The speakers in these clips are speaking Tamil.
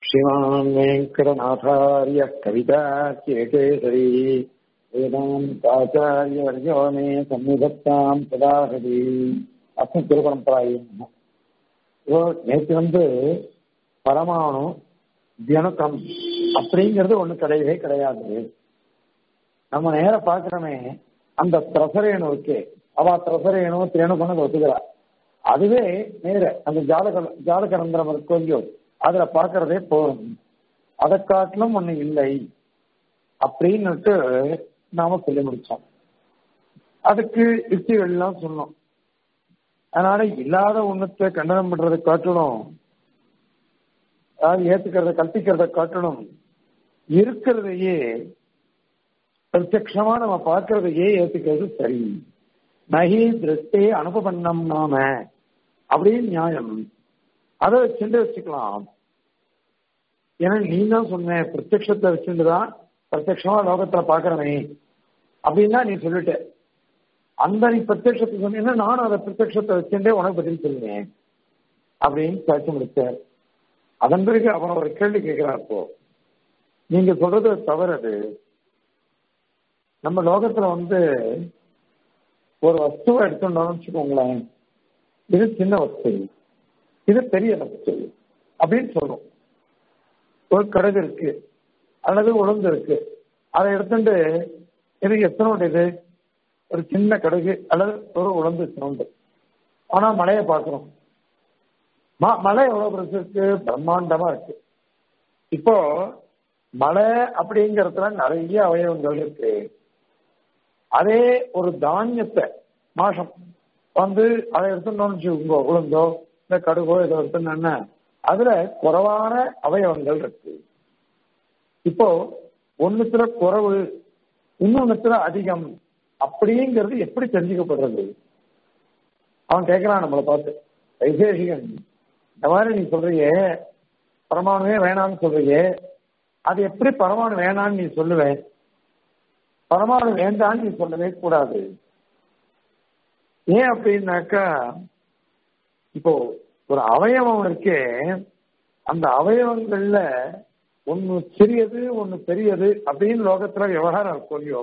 श्रीमान् वेङ्कटनाथार्य कवितार्यकेसरी वेदान्ताचार्यवर्यो मे सन्निधत्ताम् सदाहरि அஸ்மத் திருபரம்பராயும் இப்போ நேற்று வந்து பரமாணு தியனுக்கம் அப்படிங்கிறது ஒண்ணு கிடையவே கிடையாது நம்ம நேர பாக்குறோமே அந்த திரசரேணு இருக்கே அவ திரசரேணு திரேணுக்கம்னு ஒத்துக்கிறா அதுவே நேர அந்த ஜாலக ஜாலகரந்திரம் கொஞ்சம் அதுல பாக்குறதே போதும் அதை காட்டிலும் ஒண்ணு இல்லை அப்படின்னுட்டு நாம சொல்லி முடிச்சோம் அதுக்கு யுக்திகள் எல்லாம் சொன்னோம் அதனால இல்லாத ஒண்ணுத்தை கண்டனம் பண்றதை காட்டணும் அதாவது ஏத்துக்கிறத கல்பிக்கிறத காட்டணும் இருக்கிறதையே பிரத்யமா நம்ம பார்க்கறதையே ஏத்துக்கிறது சரி நகி திருஷ்டே அனுபவண்ணம் நாம அப்படின்னு நியாயம் அதை வச்சுட்டு வச்சுக்கலாம் ஏன்னா நீ தான் சொன்ன பிரத்யத்தை வச்சுட்டு தான் பிரத்யமா லோகத்துல பாக்குறவே அப்படின்னா நீ சொல்லிட்ட அந்த நீ பிரத்யத்தை சொன்னீங்கன்னா நானும் அதை பிரத்யத்தை வச்சுட்டே உனக்கு பதில் சொல்லுவேன் அப்படின்னு பேச முடிச்சார் அதன் பிறகு அவன் ஒரு கேள்வி கேட்கிறார் இப்போ நீங்க சொல்றது தவறு அது நம்ம லோகத்துல வந்து ஒரு வஸ்துவை எடுத்துட்டோம்னு வச்சுக்கோங்களேன் இது சின்ன வஸ்து இது பெரிய வஸ்து அப்படின்னு சொல்றோம் ஒரு கடுகு இருக்கு அல்லது உளுந்து இருக்கு அதை எடுத்துட்டு இது எத்தனோட இது ஒரு சின்ன கடுகு அல்லது ஒரு உளுந்து சவுண்டு ஆனா மழையை பார்க்கிறோம் மழை எவ்வளவு பெருசு இருக்கு பிரம்மாண்டமா இருக்கு இப்போ மழை அப்படிங்கறதுல நிறைய அவயவங்கள் இருக்கு அதே ஒரு தானியத்தை மாசம் வந்து அதை எடுத்துட்டோம்னு வச்சுக்கோங்க உளுந்தோ இந்த கடுகோ இதை எடுத்துனா அதுல குறைவான அவயவங்கள் இருக்கு இப்போ ஒண்ணுத்துல குறைவு இன்னொன்னுத்துல அதிகம் அப்படிங்கிறது எப்படி தெரிஞ்சுக்கப்படுறது அவன் கேட்கிறான் நம்மளை பார்த்து வைசேஷிகன் இந்த மாதிரி நீ சொல்றியே பரமாணுவே வேணாம்னு சொல்றியே அது எப்படி பரமாணு வேணான்னு நீ சொல்லுவேன் பரமாணு வேண்டான்னு நீ சொல்லவே கூடாது ஏன் அப்படின்னாக்கா இப்போ ஒரு அவயவம் இருக்கே அந்த அவயவங்கள்ல ஒன்னு சிறியது ஒன்னு பெரியது அப்படின்னு லோகத்துல விவகாரம் இருக்கும் இல்லையோ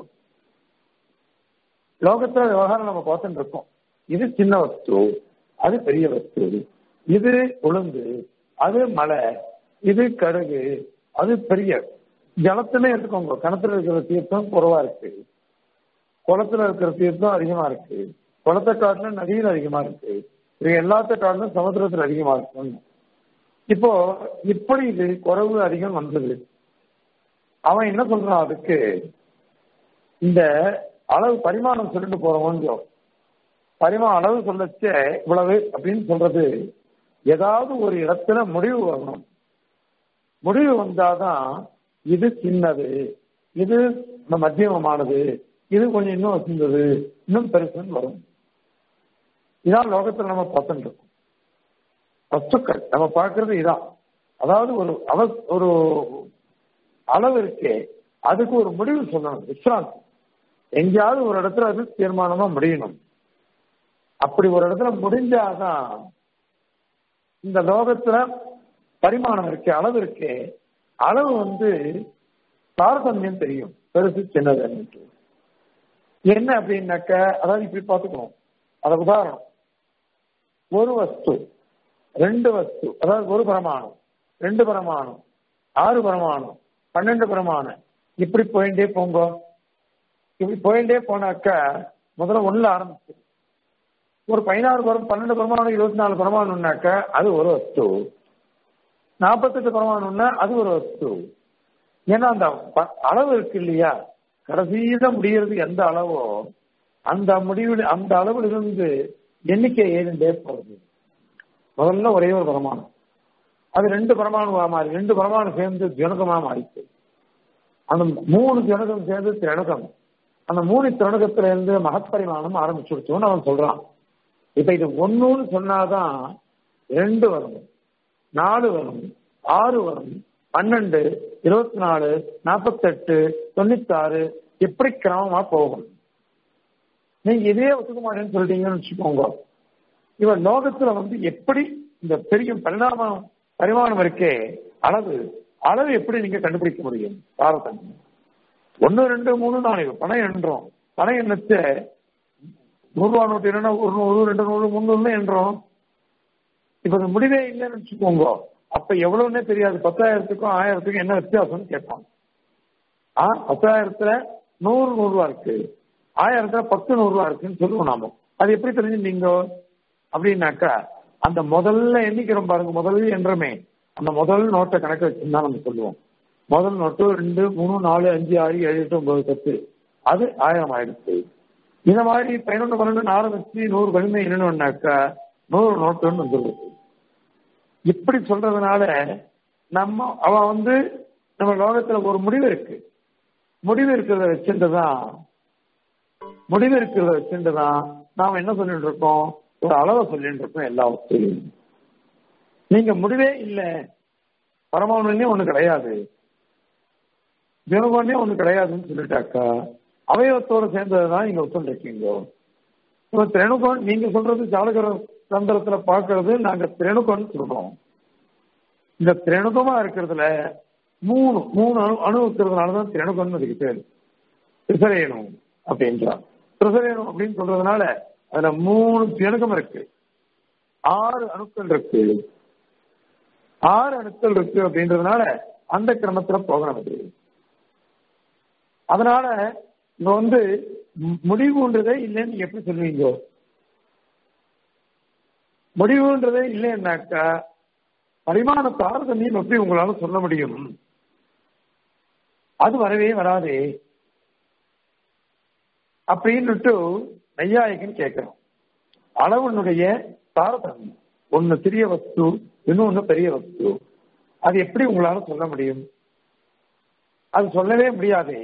லோகத்துல விவகாரம் நம்ம பார்த்துட்டு இருக்கோம் இது சின்ன வஸ்து அது பெரிய வஸ்து இது உளுந்து அது மலை இது கடுகு அது பெரிய ஜலத்துல எடுத்துக்கோங்க கிணத்துல இருக்கிற தீர்த்தம் குறைவா இருக்கு குளத்துல இருக்கிற தீர்த்தம் அதிகமா இருக்கு குளத்தை காட்டிலும் நதியில் அதிகமா இருக்கு இது எல்லாத்த காட்டிலும் சமுத்திரத்தில் அதிகமா இருக்கு இப்போ இப்படி இது குறைவு அதிகம் வந்தது அவன் என்ன சொல்றான் அதுக்கு இந்த அளவு பரிமாணம் சொல்லிட்டு போறோம் பரிமாண அளவு சொல்லச்ச இவ்வளவு அப்படின்னு சொல்றது ஏதாவது ஒரு இடத்துல முடிவு வரணும் முடிவு வந்தாதான் இது சின்னது இது மத்தியமமானது இது கொஞ்சம் இன்னும் வசிந்தது இன்னும் பெருசுன்னு வரும் இதான் லோகத்துல நம்ம பார்த்துட்டு இருக்கோம் வஸ்துக்கள் நம்ம பார்க்கறது இதான் அதாவது ஒரு அவ ஒரு அளவு இருக்கே அதுக்கு ஒரு முடிவு சொல்லணும் விஸ்ராந்தி எங்கேயாவது ஒரு இடத்துல அது தீர்மானமா முடியணும் அப்படி ஒரு இடத்துல முடிஞ்சாதான் இந்த லோகத்துல பரிமாணம் இருக்கு அளவு இருக்கு அளவு வந்து தாரதமியம் தெரியும் பெருசு சின்னது என்ன அப்படின்னாக்க அதாவது இப்படி பார்த்துக்கணும் அத உதாரணம் ஒரு வஸ்து ரெண்டு வஸ்து அதாவது ஒரு பிரமாணம் ரெண்டு பிரமாணம் ஆறு பிரமாணம் பன்னெண்டு பிரமாணம் இப்படி போயிட்டே போங்க இப்படி போயிட்டே போனாக்கா முதல்ல ஒண்ணுல ஆரம்பிச்சு ஒரு பதினாறு பரம் பன்னெண்டு பிரமாணம் இருபத்தி நாலு பிரமாணம்னாக்க அது ஒரு வஸ்து நாற்பத்தெட்டு பிரமாணம்னா அது ஒரு வஸ்து ஏன்னா அந்த அளவு இருக்கு இல்லையா கடைசியில முடிகிறது எந்த அளவோ அந்த முடிவில் அந்த அளவில் இருந்து எண்ணிக்கை ஏறிண்டே போகுது முதல்ல ஒரே ஒரு பிரமாணம் அது ரெண்டு பிரமாணமா மாறி ரெண்டு பிரமாணம் சேர்ந்து ஜனகமா மாறிச்சு அந்த மூணு ஜனகம் சேர்ந்து திரணகம் அந்த மூணு திரணகத்துல இருந்து மகப்பரிமாணம் ஆரம்பிச்சுடுச்சோன்னு அவன் சொல்றான் இப்ப இது ஒன்னுன்னு சொன்னாதான் ரெண்டு வரும் நாலு வரும் ஆறு வரும் பன்னெண்டு இருபத்தி நாலு நாற்பத்தெட்டு தொண்ணூத்தாறு எப்படி கிரமமா போகும் நீங்க இதே ஒத்துக்க மாட்டேன்னு சொல்லிட்டீங்கன்னு வச்சுக்கோங்க இவன் லோகத்துல வந்து எப்படி இந்த பெரிய பரிணாமம் பரிமாணம் இருக்கே அளவு அளவு எப்படி நீங்க கண்டுபிடிக்க முடியும் தாரதமியம் ஒன்னு ரெண்டு மூணு நாலு பணம் எண்றோம் பணம் எண்ணத்தை நூறு ரூபா நோட்டு என்னன்னா ஒரு நூறு ரெண்டு நூறு முந்நூறுன்னு எண்றோம் இப்ப அது முடிவே இல்லைன்னு வச்சுக்கோங்க அப்ப எவ்வளவுன்னே தெரியாது பத்தாயிரத்துக்கும் ஆயிரத்துக்கும் என்ன வித்தியாசம்னு கேட்பாங்க ஆ பத்தாயிரத்துல நூறு நூறு ரூபா இருக்கு ஆயிரத்துல பத்து நூறு ரூபா இருக்குன்னு சொல்லுவோம் நாம அது எப்படி தெரிஞ்சுட்டீங்க அப்படின்னாக்கா அந்த முதல்ல எண்ணிக்கிறோம் பாருங்க முதல்ல என்றமே அந்த முதல் நோட்டை கணக்கு வச்சுருந்தா நம்ம சொல்லுவோம் முதல் நோட்டு ரெண்டு மூணு நாலு அஞ்சு ஆறு ஏழு எட்டு ஒன்பது பத்து அது ஆயிரம் ஆயிடுச்சு இந்த மாதிரி பதினொன்று பன்னெண்டு ஆரம்பிச்சு நூறு பதினொன்று என்னன்னாக்கா நூறு நோட்டுன்னு வந்துருது இப்படி சொல்றதுனால நம்ம அவ வந்து நம்ம லோகத்துல ஒரு முடிவு இருக்கு முடிவு இருக்கிறத வச்சுட்டுதான் முடிவு இருக்கிறத வச்சுட்டுதான் நாம என்ன சொல்லிட்டு இருக்கோம் ஒரு அளவை சொல்லிட்டு இருக்கோம் எல்லாவற்றையும் நீங்க முடிவே இல்லை பரமாவணிலே ஒண்ணு கிடையாது தினகோணே ஒண்ணு கிடையாதுன்னு சொல்லிட்டாக்கா அவயவத்தோட சேர்ந்ததுதான் நீங்க ஒத்துருக்கீங்க இப்ப திரணுகோன் நீங்க சொல்றது ஜாலகர தந்திரத்துல பாக்குறது நாங்க திரணுகோன் சொல்றோம் இந்த திரணுகமா இருக்கிறதுல மூணு மூணு அணு அணு இருக்கிறதுனாலதான் திரணுகோன் அதுக்கு பேர் திசரேணும் அப்படின்றான் திசரேணும் அப்படின்னு சொல்றதுனால அதுல மூணு திரணுகம் இருக்கு ஆறு அணுக்கள் இருக்கு ஆறு அணுக்கள் இருக்கு அப்படின்றதுனால அந்த கிரமத்துல போகணும் அது அதனால இங்க வந்து முடிவுன்றதே இல்லைன்னு நீங்க எப்படி சொல்லுவீங்க முடிவுன்றதே இல்லைன்னாக்கா பரிமாண தாரதமியம் எப்படி உங்களால சொல்ல முடியும் அது வரவே வராதே அப்படின்னுட்டு நையாயிகன் கேட்கிறோம் அளவனுடைய தாரதமியம் ஒன்னு சிறிய வஸ்து இன்னொன்னு பெரிய வஸ்து அது எப்படி உங்களால சொல்ல முடியும் அது சொல்லவே முடியாதே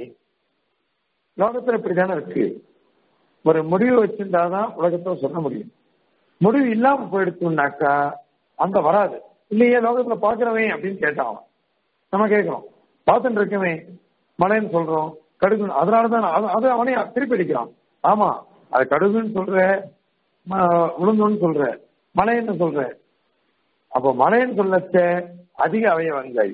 லோகத்துல இப்படிதானே இருக்கு ஒரு முடிவு வச்சிருந்தாதான் உலகத்துல சொல்ல முடியும் முடிவு இல்லாம போயிடுச்சுனாக்கா அந்த வராது இல்லையே லோகத்துல பாக்குறவன் அப்படின்னு கேட்டான் நம்ம கேட்கிறோம் பார்த்துட்டு இருக்கவே மழைன்னு சொல்றோம் கடுகு அதனாலதான் அது அவனே திருப்பி அடிக்கிறான் ஆமா அது கடுகுன்னு சொல்ற உளுந்துன்னு சொல்ற மழைன்னு சொல்ற அப்போ மழைன்னு சொல்லச்ச அதிக அவயவங்கள்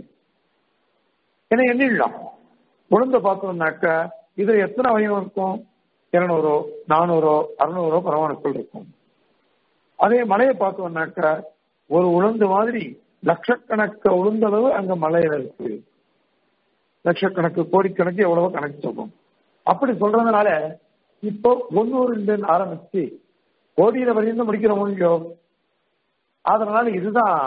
ஏன்னா எண்ணிடலாம் உளுந்த பார்த்தோம்னாக்கா இது எத்தனை அவயவம் இருக்கும் இருநூறோ நானூறோ அறுநூறோ பரவானுக்கள் இருக்கும் அதே மலையை பார்த்தோம்னாக்கா ஒரு உளுந்து மாதிரி லட்சக்கணக்க உளுந்தளவு அங்க மலையில இருக்கு லட்சக்கணக்கு கோடிக்கணக்கு எவ்வளவோ கணக்கு சொல்லும் அப்படி சொல்றதுனால இப்போ ஒன்னு ரெண்டு ஆரம்பிச்சு கோடியில வரையும் முடிக்கிற முடியோ அதனால இதுதான்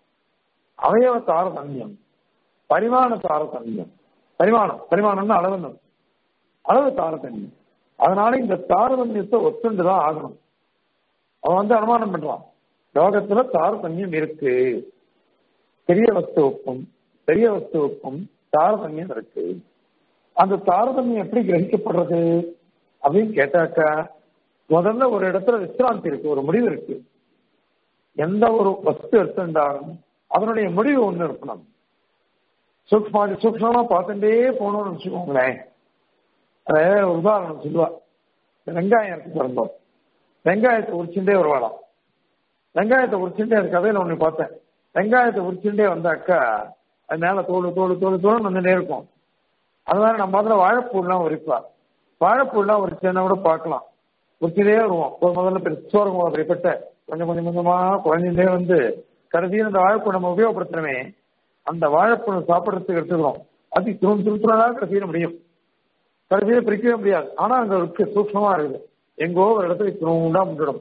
அவயவ தாரதமியம் பரிமாண தாரதமியம் பரிமாணம் பரிமாணம்னு அளவு அளவு தாரதமியம் அதனால இந்த தாரதமியத்தை ஒத்துண்டுதான் ஆகணும் அவன் வந்து அனுமானம் பண்றான் லோகத்துல தாரதமியம் இருக்கு பெரிய வஸ்துவுக்கும் பெரிய வஸ்துவுக்கும் தாரதமியம் இருக்கு அந்த தாரதமியம் எப்படி கிரகிக்கப்படுறது அப்படின்னு கேட்டாக்கா முதல்ல ஒரு இடத்துல விசிராந்தி இருக்கு ஒரு முடிவு இருக்கு எந்த ஒரு வஸ்து எடுத்திருந்தாலும் அதனுடைய முடிவு ஒண்ணு இருக்கணும் சூக்மா சூக்மமா பார்த்துட்டே போகணும்னு வச்சுக்கோங்களேன் அத ஒரு உதாரணம் சொல்லுவா வெங்காயம் இருக்கு பிறந்தோம் வெங்காயத்தை உரிச்சுட்டே வருவாளாம் வெங்காயத்தை உரிச்சுட்டே அது கதையில ஒண்ணு பார்த்தேன் வெங்காயத்தை உரிச்சுட்டே வந்தாக்கா அது மேல தோல் தோல் தோல் தோல் வந்துட்டே இருக்கும் அதனால நம்ம அதுல வாழைப்பூலாம் உரிப்பா வாழைப்பூலாம் உரிச்சேன்னா கூட பார்க்கலாம் உரிச்சுட்டே வருவோம் ஒரு முதல்ல பெருசா இருக்கும் அப்படிப்பட்ட கொஞ்சம் கொஞ்சம் கொஞ்சமா குறைஞ்சிட்டே வந்து கடைசியில் அந்த வாழைப்பூ நம்ம உபயோகப்படுத்துறமே அந்த வாழைப்பூ சாப்பிட்றதுக்கு எடுத்துக்கிறோம் அது துரும் திருத்துறதா கடைசியில முடியும் கடைசியில பிரிக்கவே முடியாது ஆனா அங்க இருக்கு சூக்ஷமா இருக்குது எங்கோ ஒரு இடத்துல துருண்டா முட்டிடும்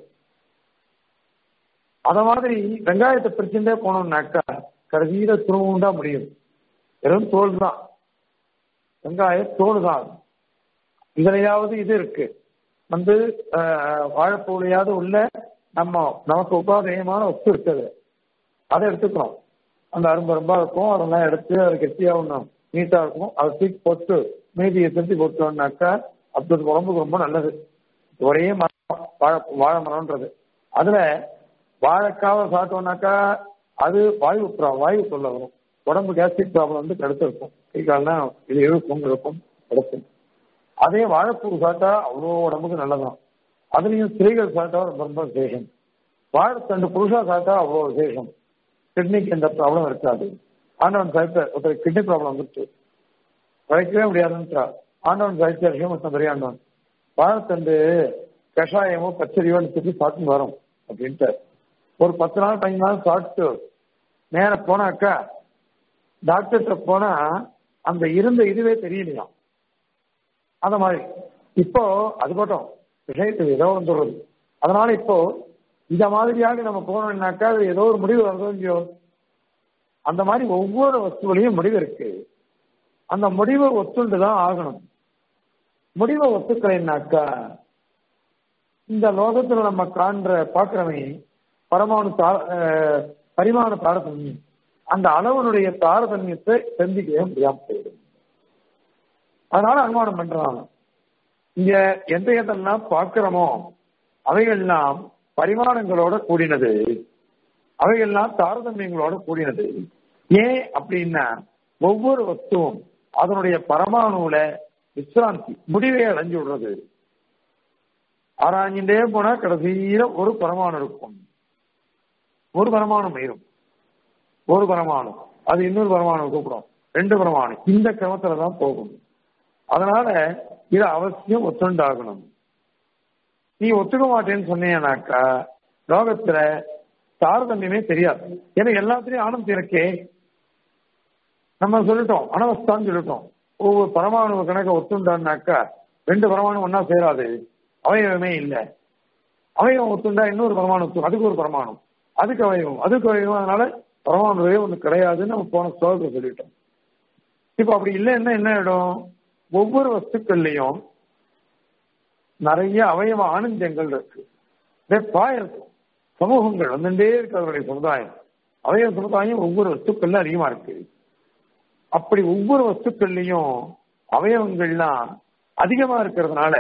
அத மாதிரி வெங்காயத்தை பிரிச்சுட்டே போனோம்னாக்கா கடைசியில துருண்டா முடியும் வெறும் தோல் தான் வெங்காய தோல் தான் இதுலையாவது இது இருக்கு வந்து வாழைப்பூலையாவது உள்ள நம்ம நமக்கு உபாதேயமான ஒப்பு இருக்குது அதை எடுத்துக்கிறோம் அந்த அரும்பு அரும்பா இருக்கும் அதெல்லாம் எடுத்து அது கெட்டியா ஒன்றும் நீட்டா இருக்கும் அதை தூக்கி போட்டு மீதியை திருத்தி போட்டோம்னாக்கா அது உடம்புக்கு ரொம்ப நல்லது ஒரே மரம் வாழை வாழை மரம்ன்றது அதுல வாழைக்காவை சாப்பிட்டோம்னாக்கா அது வாயு வாயு சொல்ல வரும் உடம்பு கேஸ்ட்ரிக் ப்ராப்ளம் வந்து கடுத்து இருக்கும் கை கால்லாம் இது இழுக்கும் இருக்கும் கிடைக்கும் அதே வாழைப்பூ சாப்பிட்டா அவ்வளோ உடம்புக்கு நல்லதான் அதுலயும் ஸ்திரீகள் சாப்பிட்டா ரொம்ப ரொம்ப விசேஷம் வாழைத்தண்டு புருஷா சாப்பிட்டா அவ்வளோ விசேஷம் கிட்னிக்கு எந்த ப்ராப்ளம் இருக்காது ஆண்டவன் சாய்த்தார் ஒருத்தர் கிட்னி ப்ராப்ளம் வந்துருச்சு உழைக்கவே முடியாதுன்றா ஆண்டவன் சாய்த்தார் ஹேமத்தன் பெரிய ஆண்டவன் வாழைத்தண்டு கஷாயமோ பச்சரியோ சொல்லி சாப்பிட்டு வரும் அப்படின்ட்டு ஒரு பத்து நாள் பதினஞ்சு நாள் சாப்பிட்டு நேர போனாக்கா டாக்டர்கிட்ட போனா அந்த இருந்த இதுவே தெரியலையாம் அந்த மாதிரி இப்போ அது மட்டும் விஷயத்துக்கு ஏதோ வந்துடுறது அதனால இப்போ இந்த மாதிரியாக நம்ம போனோம்னாக்கா அது ஏதோ ஒரு முடிவு வருதோ இல்லையோ அந்த மாதிரி ஒவ்வொரு வஸ்துவிலையும் முடிவு இருக்கு அந்த முடிவை ஒத்துண்டு தான் ஆகணும் முடிவை ஒத்துக்கலைன்னாக்கா இந்த லோகத்துல நம்ம காண்ற பாக்குறவன் பரமாணு தா- அஹ் பரிமாண தாரதமியம் அந்த அளவனுடைய தாரதமியத்தை சந்திக்கவே முடியாம போயிடும் அதனால அனுமானம் பண்றாங்க இங்க எந்த எதெல்லாம் பார்க்கிறோமோ அவைகள்லாம் பரிமாணங்களோட கூடினது அவைகள்லாம் தாரதமியங்களோட கூடினது ஏன் அப்படின்னா ஒவ்வொரு வஸ்துவும் அதனுடைய பரமாணுல விசிராந்தி முடிவை அடைஞ்சு விடுறது ஆராய்ஞ்சிட்டே போனா கடைசியில ஒரு பரமாணு இருக்கும் ஒரு பரமாணு இருக்கும் ஒரு பரமாணு அது இன்னொரு பரமாணு கூப்பிடும் ரெண்டு பரமாணு இந்த கிரமத்துல தான் போகும் அதனால இது அவசியம் ஒத்துண்டாகணும் நீ ஒத்துக்க மாட்டேன்னு சொன்னீங்கன்னாக்கா லோகத்துல தாரதமியமே தெரியாது ஏன்னா எல்லாத்துலயும் ஆனந்தம் இருக்கே நம்ம சொல்லிட்டோம் அனவஸ்தான்னு சொல்லிட்டோம் ஒவ்வொரு பரமாணு கணக்க ஒத்துண்டான்னாக்கா ரெண்டு பரமாணு ஒன்னா சேராது அவயவமே இல்லை அவயவம் ஒத்துண்டா இன்னொரு பரமாணு ஒத்து அதுக்கு ஒரு பரமாணு அதுக்கு அவயவம் அதுக்கு அவயவம் அதனால பரமாணுவே ஒண்ணு கிடையாதுன்னு நம்ம போன ஸ்லோகத்தை சொல்லிட்டோம் இப்ப அப்படி இல்லைன்னா என்ன ஆயிடும் ஒவ்வொரு வஸ்துக்கள்லயும் நிறைய அவயவ ஆனந்தங்கள் இருக்கு வெப்பா இருக்கும் சமூகங்கள் வந்துட்டே இருக்கிறவருடைய சமுதாயம் அவயவ சமுதாயம் ஒவ்வொரு வஸ்துக்கள்ல அதிகமா இருக்கு அப்படி ஒவ்வொரு வஸ்துக்கள்லயும் அவயவங்கள்லாம் அதிகமா இருக்கிறதுனால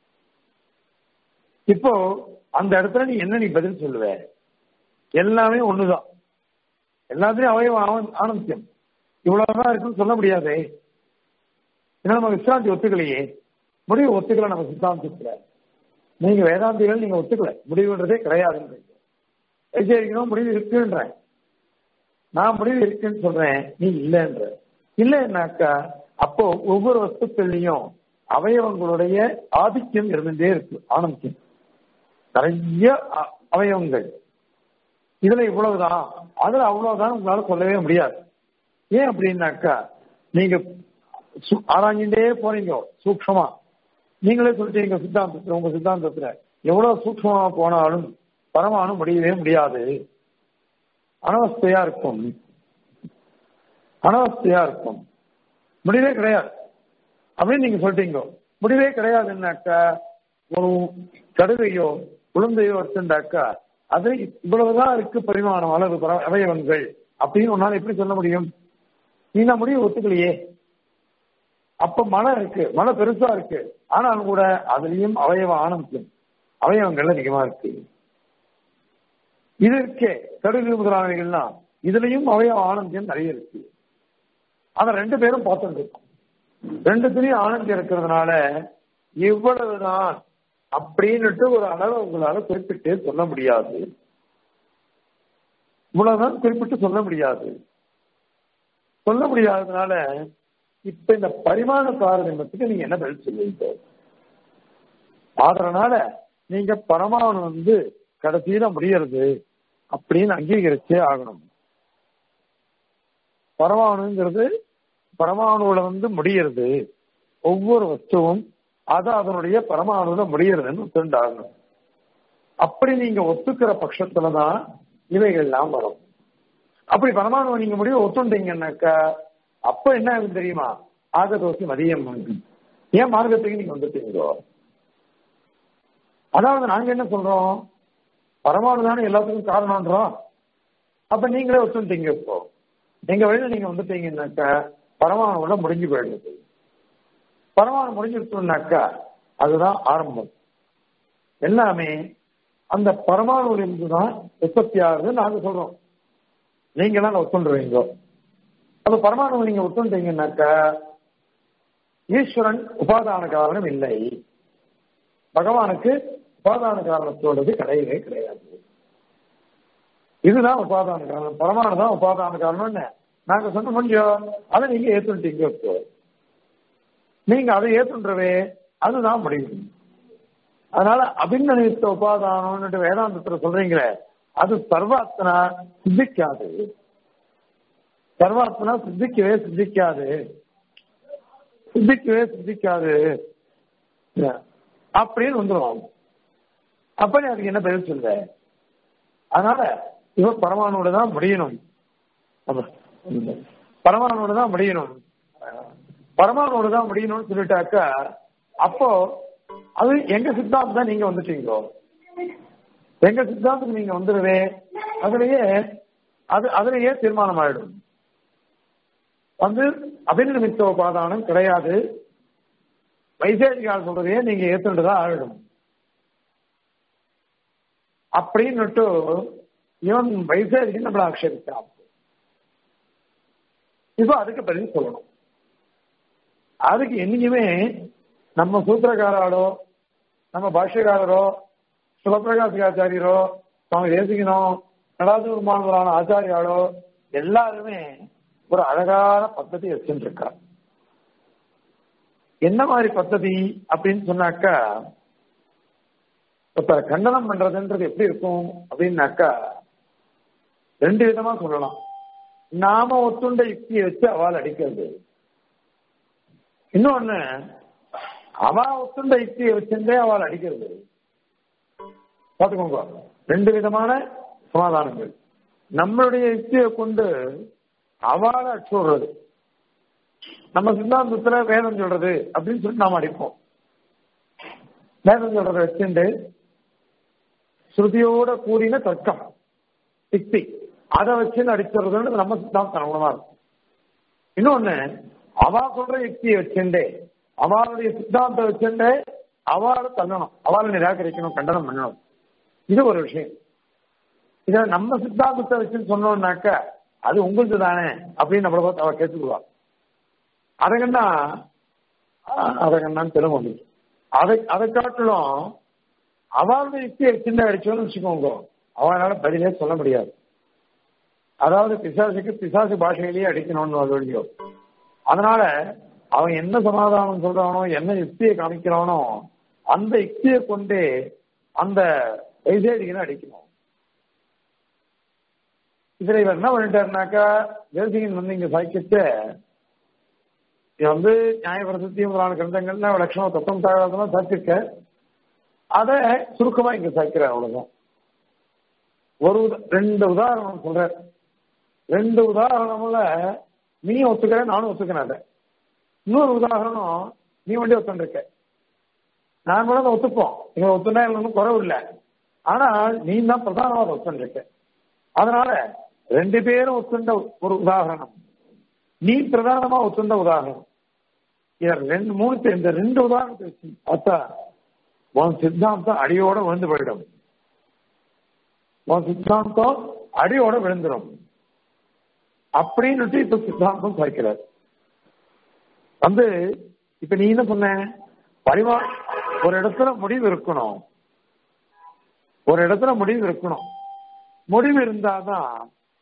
இப்போ அந்த இடத்துல நீ என்ன நீ பதில் சொல்லுவ எல்லாமே ஒண்ணுதான் எல்லாத்துலயும் அவயவ ஆன- ஆனந்தியம் இவ்வளவுதான் இருக்குன்னு சொல்ல முடியாதே ஏன்னா நம்ம விசிராந்தி ஒத்துக்கலையே முடிவு ஒத்துக்கல நம்ம சித்தாந்தத்துல நீங்க வேதாந்திகள் நீங்க ஒத்துக்கல முடிவுன்றதே கிடையாதுன்றீங்க எச்சரிக்கணும் முடிவு இருக்குன்றேன் நான் முடிவு இருக்குன்னு சொல்றேன் நீ இல்லைன்ற இல்லைன்னாக்கா அப்போ ஒவ்வொரு வஸ்துக்கள்லையும் அவயவங்களுடைய ஆதிக்கம் இருந்துட்டே இருக்கு ஆனந்தியம் நிறைய அ- அவயவங்கள் இதுல இவ்வளவுதான் அதுல அவ்வளவுதான் உங்களால சொல்லவே முடியாது ஏன் அப்படின்னாக்கா நீங்க சு- ஆராய்ஞ்சுட்டே போறீங்க சூக்ஷமா நீங்களே சொல்லிட்டீங்க சித்தாந்தத்துல உங்க சித்தாந்தத்துல எவ்வளவு சூக்ஷமா போனாலும் பரமானு முடியவே முடியாது அனவஸ்தையா இருக்கும் அனவஸ்தையா இருக்கும் முடிவே கிடையாது அப்படின்னு நீங்க சொல்லிட்டீங்க முடிவே கிடையாதுன்னாக்கா ஒரு கடுகையோ உளுந்தையோ எடுத்துட்டாக்கா அது இவ்வளவுதான் இருக்கு பரிமாணம் அளவு பர- அவயவங்கள் அப்படின்னு உன்னால எப்படி சொல்ல முடியும் நீ நான் முடிவு ஒத்துக்கலையே அப்ப மழை இருக்கு மழை பெருசா இருக்கு ஆனாலும் கூட அதுலயும் அவயவ ஆனந்தம் அவயவங்கள் அதிகமா இருக்கு இது இருக்கே கடுகு முதலானவைகள்லாம் இதுலயும் அவயவ ஆனந்தம் நிறைய இருக்கு அத ரெண்டு பேரும் பார்த்துட்டு இருக்கோம் ரெண்டுத்திலையும் ஆனந்தம் இருக்கிறதுனால இவ்வளவுதான் அப்படின்னுட்டு ஒரு அளவு உங்களால குறிப்பிட்டு சொல்ல முடியாது இவ்வளவுதான் குறிப்பிட்டு சொல்ல முடியாது சொல்ல முடியாததுனால இப்ப இந்த பரிமாண தாரதமியத்துக்கு நீங்க என்ன பதில் சொல்லுவீங்க அதனால நீங்க பரமாணு வந்து கடைசியில முடியறது அப்படின்னு அங்கீகரிச்சே ஆகணும் பரமாணுங்கிறது பரமாணுல வந்து முடியறது ஒவ்வொரு வஸ்துவும் அது அதனுடைய பரமாணுல முடியறதுன்னு ஒத்துண்டாகணும் அப்படி நீங்க ஒத்துக்கிற பட்சத்துலதான் இவைகள்லாம் வரும் அப்படி பரமாணுவை நீங்க முடிவு ஒத்துண்டீங்கன்னாக்கா அப்ப என்ன ஆகும் தெரியுமா ஆகதோசி மதியம் ஏன் மார்க்கத்துக்கு நீங்க வந்துட்டீங்களோ அதாவது நாங்க என்ன சொல்றோம் பரமாணு தானே எல்லாத்துக்கும் காரணம்ன்றோம் அப்ப நீங்களே ஒத்துட்டீங்க இப்போ எங்க வழியில நீங்க வந்துட்டீங்கன்னாக்கா பரமாணுல முடிஞ்சு போயிடுது பரமாணு முடிஞ்சிருச்சுனாக்கா அதுதான் ஆரம்பம் எல்லாமே அந்த பரமாணுல இருந்து தான் உற்பத்தி ஆகுதுன்னு நாங்க சொல்றோம் நீங்க தான் ஒத்துண்டுருவீங்க அப்ப பரமாணு நீங்க ஒத்துண்டீங்கன்னாக்கா ஈஸ்வரன் உபாதான காரணம் இல்லை பகவானுக்கு உபாதான காரணத்தோடது கிடையவே கிடையாது இதுதான் உபாதான காரணம் பரமானு தான் உபாதான காரணம் என்ன நாங்க சொன்ன முடியும் அதை நீங்க ஏத்துட்டீங்க இப்போ நீங்க அதை ஏத்துன்றவே அதுதான் முடியும் அதனால அபிநனித்த உபாதானம்னு வேதாந்தத்துல சொல்றீங்களே அது சர்வாத்மனா சித்திக்காது சர்வாத்மனா சித்திக்கவே சித்திக்காது சித்திக்கவே சித்திக்காது அப்படின்னு வந்துடும் அப்ப நீ அதுக்கு என்ன பதில் சொல்ல அதனால இவ பரமானோட தான் முடியணும் பரமானோட தான் முடியணும் பரமானோட தான் முடியணும்னு சொல்லிட்டாக்கா அப்போ அது எங்க சித்தாந்தம் தான் நீங்க வந்துட்டீங்களோ எங்க சித்தாந்தத்துக்கு நீங்க வந்துடுவே அதுலயே அது அதுலயே தீர்மானம் ஆயிடும் வந்து அபிநிமித்த உபாதானம் கிடையாது வைசேஷிகால் சொல்றதையே நீங்க ஏத்துட்டுதான் ஆயிடும் அப்படின்னுட்டு இவன் வைசேஷிகன் நம்மளை ஆக்ஷேபிக்கிறான் இப்போ அதுக்கு பதில் சொல்லணும் அதுக்கு என்னைக்குமே நம்ம சூத்திரக்காராலோ நம்ம பாஷ்யக்காரரோ சிவபிரகாசிகாச்சாரியரோ சுவாமி தேசிகனோ நடாதூர்மானவரான ஆச்சாரியாலோ எல்லாருமே ஒரு அழகான பద్ధதி வச்சுட்டு இருக்கா என்ன மாதிரி பద్ధதி அப்படின்னு சொன்னாக்கா இப்ப கண்டனம் பண்றதுன்றது எப்படி இருக்கும் அப்படின்னாக்கா ரெண்டு விதமா சொல்லலாம் நாம ஒத்துண்ட யுக்தியை வச்சு அவள் அடிக்கிறது இன்னொன்னு அவ ஒத்துண்ட யுக்தியை வச்சிருந்தே அவள் அடிக்கிறது பார்த்துக்கோங்க ரெண்டு விதமான சமாதானங்கள் நம்மளுடைய யுக்தியை கொண்டு அவளை அடிச்சுடுறது நம்ம சித்தாந்தத்துல வேதம் சொல்றது அப்படின்னு சொல்லிட்டு நாம அடிப்போம் வேதம் சொல்றதை வச்சுட்டு ஸ்ருதியோட கூடின தர்க்கம் யுக்தி அதை வச்சு அடிச்சுடுறதுன்னு நம்ம சித்தாந்தம் அனுகுணமா இருக்கும் இன்னொன்னு அவா சொல்ற யுக்தியை வச்சுட்டே அவளுடைய சித்தாந்தம் வச்சுட்டே அவளை தள்ளணும் அவளை நிராகரிக்கணும் கண்டனம் பண்ணணும் இது ஒரு விஷயம் இத நம்ம சித்தாந்தத்தை வச்சுன்னு சொன்னோம்னாக்க அது உங்களுக்கு தானே அப்படின்னு நம்மளை பார்த்து அவ கேட்டுக்குவா அதங்கண்ணா அதங்கண்ணான்னு தெலுங்கு வந்துச்சு அதை அதை காட்டிலும் அவளுடைய யுக்தியை சின்ன அடிச்சோன்னு வச்சுக்கோங்க அவனால பதிலே சொல்ல முடியாது அதாவது பிசாசுக்கு பிசாசு பாஷையிலேயே அடிக்கணும்னு அது வழியோ அதனால அவன் என்ன சமாதானம் சொல்றானோ என்ன யுக்தியை காமிக்கிறானோ அந்த யுக்தியை கொண்டே அந்த வைசேடிகனை அடிக்கணும் இதுல இவர் என்ன பண்ணிட்டாருனாக்கா தேசிகன் வந்து இங்க சாய்க்கிட்டு இது வந்து நியாயபிரசத்தி முதலான கிரந்தங்கள்ல லட்சண தத்துவம் தாழ்வாதெல்லாம் சாய்ச்சிருக்க அதை சுருக்கமா இங்க சாய்க்கிறார் அவ்வளவுதான் ஒரு உத- ரெண்டு உதாரணம் சொல்றேன் ரெண்டு உதாரணம்ல நீ ஒத்துக்கிற நானும் ஒத்துக்கிறேன் அதை இன்னொரு உதாரணம் நீ வண்டி ஒத்துருக்க நான் கூட அதை ஒத்துப்போம் நீங்க ஒத்துனா ஒன்றும் குறவு இல்லை ஆனா நீ தான் பிரதானமாக ஒத்துருக்க அதனால ரெண்டு பேரும் ஒத்துண்ட ஒரு உதாரணம் நீ பிரதானமா ஒத்துண்ட உதாரணம் இத ரெண்டு மூணு பேர் இந்த ரெண்டு உதாரணத்தை வச்சு பார்த்தா உன் சித்தாந்தம் அடியோட விழுந்து போயிடும் உன் சித்தாந்தம் அடியோட விழுந்துடும் அப்படின்னுட்டு இப்ப சித்தாந்தம் சாய்க்கிறார் வந்து இப்ப நீ என்ன சொன்ன பரிமா ஒரு இடத்துல முடிவு இருக்கணும் ஒரு இடத்துல முடிவு இருக்கணும் முடிவு இருந்தாதான்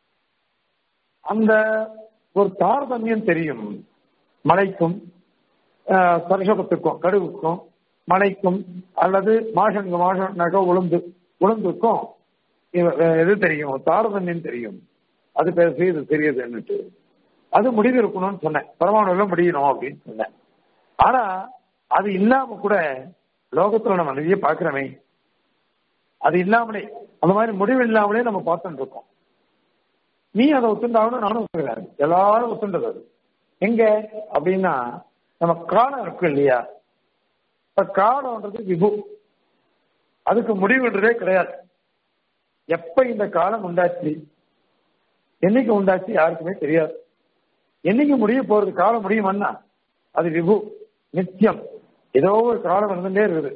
அந்த ஒரு தாரதமியம் தெரியும் மலைக்கும் ஆஹ், சர்ஷபத்துக்கும் கடுகுக்கும் மலைக்கும் அல்லது மாஷங்க மாஷனாக்க உளுந்து உளுந்துக்கும் இவ- எது தெரியும் தாரதமியம் தெரியும் அது பெருசு இது சிறியதுன்னுட்டு அது முடிவு இருக்கணும்னு சொன்னேன் பரமாணுல முடியணும் அப்படின்னு சொன்னேன் ஆனா அது இல்லாம கூட லோகத்துல நம்ம நிறைய பாக்குறோமே அது இல்லாமலே அந்த மாதிரி முடிவு இல்லாமலே நம்ம பார்த்துட்டு இருக்கோம் நீ அதை ஒத்துண்டாகணும் நானும் ஒத்துக்கிறேன் எல்லாரும் ஒத்துண்டது அது எங்க அப்படின்னா நம்ம காலம் இருக்கு இல்லையா இப்ப காலம்ன்றது விபு அதுக்கு முடிவுன்றதே கிடையாது எப்ப இந்த காலம் உண்டாச்சு என்னைக்கு உண்டாச்சு யாருக்குமே தெரியாது என்னைக்கு முடிய போறது காலம் முடியுமன்னா அது விபு நித்தியம் ஏதோ ஒரு காலம் இருந்துட்டே இருக்குது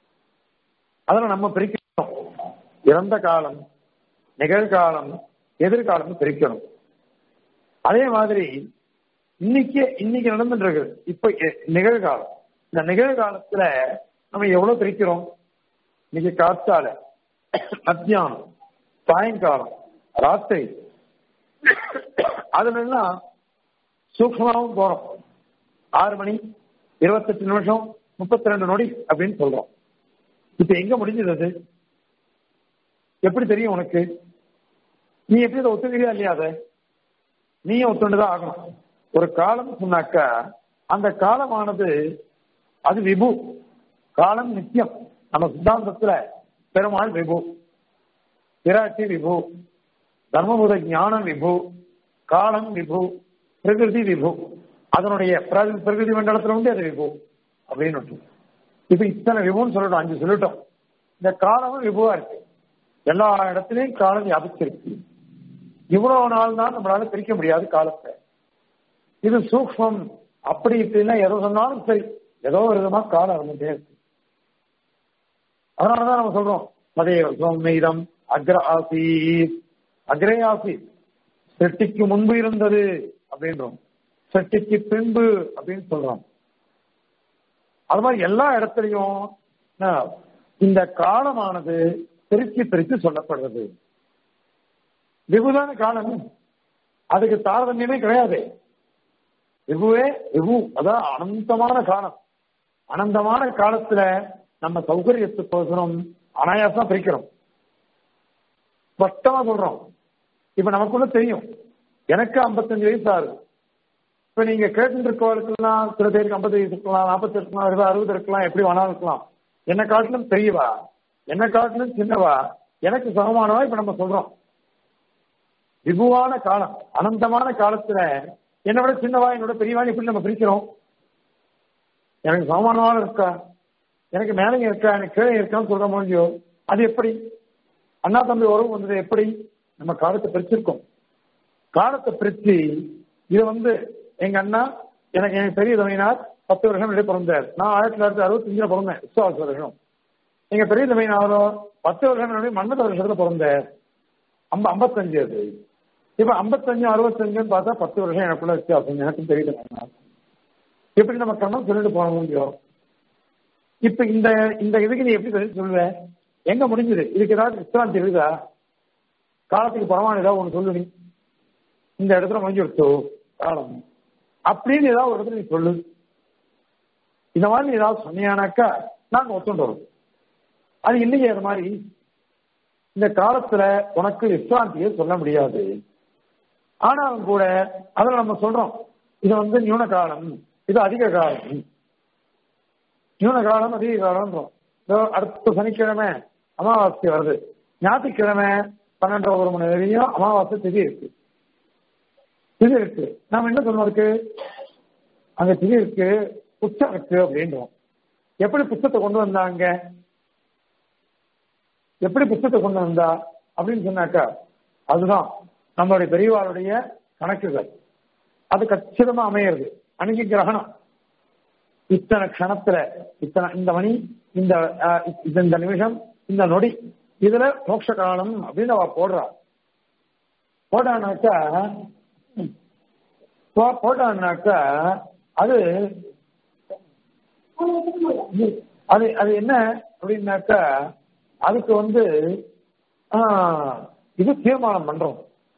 அதில் நம்ம பிரிக்கணும் இறந்த காலம் நிகழ்காலம் எதிர்காலம் பிரிக்கணும் அதே மாதிரி இன்னைக்கு இன்னைக்கு நடந்துட்டு இருக்குது இப்ப எ- நிகழ்காலம் இந்த நிகழ்காலத்துல நம்ம எவ்வளவு பிரிக்கிறோம் இன்னைக்கு காத்தால மத்தியானம் சாயங்காலம் ராத்திரி அதுல எல்லாம் சூக்மமாவும் போறோம் ஆறு மணி இருபத்தெட்டு நிமிஷம் முப்பத்தி ரெண்டு நொடி அப்படின்னு சொல்றோம் இப்ப எங்க முடிஞ்சது அது எப்படி தெரியும் உனக்கு நீ எப்படி இதை ஒத்துக்கிறியா இல்லையா அதை நீயும் ஒத்துண்டுதான் ஆகணும் ஒரு காலம் சொன்னாக்கா அந்த காலமானது அது விபு காலம் நித்தியம் நம்ம சித்தாந்தத்துல பெருமாள் விபு பிராட்சி விபு தர்மபுத ஞானம் விபு காலம் விபு பிரகிருதி விபு அதனுடைய பிர- பிரகிருதி மண்டலத்துல வந்து அது விபு அப்படின்னு இப்ப இத்தனை விபுன்னு சொல்லட்டும் அஞ்சு சொல்லட்டும் இந்த காலமும் விபுவா இருக்கு எல்லா இடத்துலயும் காலம் வியாபிச்சிருக்கு இவ்வளவு நாள் தான் நம்மளால பிரிக்க முடியாது காலத்தை இது சூக்மம் அப்படி இப்படின்னா எதோ சொன்னாலும் சரி ஏதோ ஒரு விதமா காலம் இருந்துட்டே இருக்கு அதனாலதான் நம்ம சொல்றோம் அதே சோம்மீதம் அக்ர ஆசி அக்ரே ஆசி செட்டிக்கு முன்பு இருந்தது அப்படின்றோம் செட்டிக்கு பின்பு அப்படின்னு சொல்றோம் அது மாதிரி எல்லா இடத்துலையும் என்ன, இந்த காலமானது பிரிச்சு பிரிச்சு சொல்லப்படுறது விபுதான காலம் அதுக்கு தாரதமியமே கிடையாது விபுவே விபு அதான் அனந்தமான காலம் அனந்தமான காலத்துல நம்ம சௌகரியத்துக்கோசரம் அனாயாசமா பிரிக்கிறோம் ஸ்பஷ்டமா சொல்றோம் இப்ப நமக்குள்ள தெரியும் எனக்கு 55 வயசு ஆகுது இப்ப நீங்க கேட்டு இருக்கவர்களுக்கெல்லாம் சில பேருக்கு ஐம்பது வயசு இருக்கலாம் நாற்பத்தி இருக்கலாம் அறுபது அறுபது இருக்கலாம் எப்படி வேணாலும் இருக்கலாம் என்ன காட்டிலும் பெரியவா என்ன காட்டிலும் சின்னவா எனக்கு சமமானவா இப்ப நம்ம சொல்றோம் விபுவான காலம் அனந்தமான காலத்துல என்னை விட சின்னவா என்னோட பெரியவான்னு எப்படி நம்ம பிரிக்கிறோம் எனக்கு சமமானவாள் இருக்கா எனக்கு மேலே இருக்கா எனக்கு கீழே இருக்கான்னு சொல்ற முடியோ அது எப்படி அண்ணா தம்பி உறவு வந்தது எப்படி நம்ம காலத்தை பிரிச்சிருக்கோம் காலத்தை பிரிச்சு இது வந்து எங்க அண்ணா எனக்கு எனக்கு பெரிய தமையினார் பத்து வருஷம் முன்னாடி பிறந்தார் நான் ஆயிரத்தி தொள்ளாயிரத்தி அறுபத்தஞ்சுல பிறந்தேன் விசுவாச வருஷம் எங்க பெரிய தமையினாரோ பத்து வருஷம் முன்னாடி மன்மத வருஷத்துல பிறந்தார் ஐம்ப ஐம்பத்தஞ்சு அது இப்ப ஐம்பத்தஞ்சு அறுபத்தஞ்சுன்னு பார்த்தா பத்து வருஷம் எனக்குள்ள வித்தியாசம் எனக்கும் தெரியல எப்படி நம்ம கண்ணம் சொல்லிட்டு போன முடியும் இப்ப இந்த இந்த இதுக்கு நீ எப்படி பதில் சொல்லுவ எங்க முடிஞ்சது இதுக்கு ஏதாவது விஸ்ராந்தி இருக்குதா காலத்துக்கு பரவாயில்ல ஏதாவது ஒண்ணு சொல்லு நீ இந்த இடத்துல முடிஞ்சு விடுத்தோ காலம் அப்படின்னு ஏதாவது ஒரு இடத்துல நீ சொல்லு இந்த மாதிரி நீ ஏதாவது சொன்னியானாக்கா நாங்க ஒத்துண்டு வரோம் அது இல்லையே அது மாதிரி இந்த காலத்துல உனக்கு விஸ்ராந்தியை சொல்ல முடியாது ஆனாலும் கூட அதுல நம்ம சொல்றோம் இது வந்து நியூன காலம் இது அதிக காலம் நியூன காலம் அதிக காலம்ன்றோம் இதோ அடுத்த சனிக்கிழமை அமாவாசை வருது ஞாயிற்றுக்கிழமை பன்னெண்டரை ஒரு மணி வரையும் அமாவாசை திதி இருக்கு திதி இருக்கு நாம என்ன சொன்னோம் இருக்கு அங்க திதி இருக்கு புத்தம் இருக்கு அப்படின்றோம் எப்படி புத்தத்தை கொண்டு வந்தாங்க எப்படி புத்தத்தை கொண்டு வந்தா அப்படின்னு சொன்னாக்கா அதுதான் நம்மளுடைய பெரியவாளுடைய கணக்குகள் அது கச்சிதமா அமையிறது அன்னைக்கு கிரகணம் இத்தனை க்ஷணத்துல இத்தனை இந்த மணி இந்த ஆஹ், இது- இந்த நிமிஷம் இந்த நொடி இதுல மோட்ச காலம் அப்படின்னு அவ போடுறா போட்டானாக்கா போ- போட்டான்னாக்கா அது அது அது என்ன அப்படின்னாக்கா அதுக்கு வந்து ஆஹ், இது தீர்மானம் பண்றோம்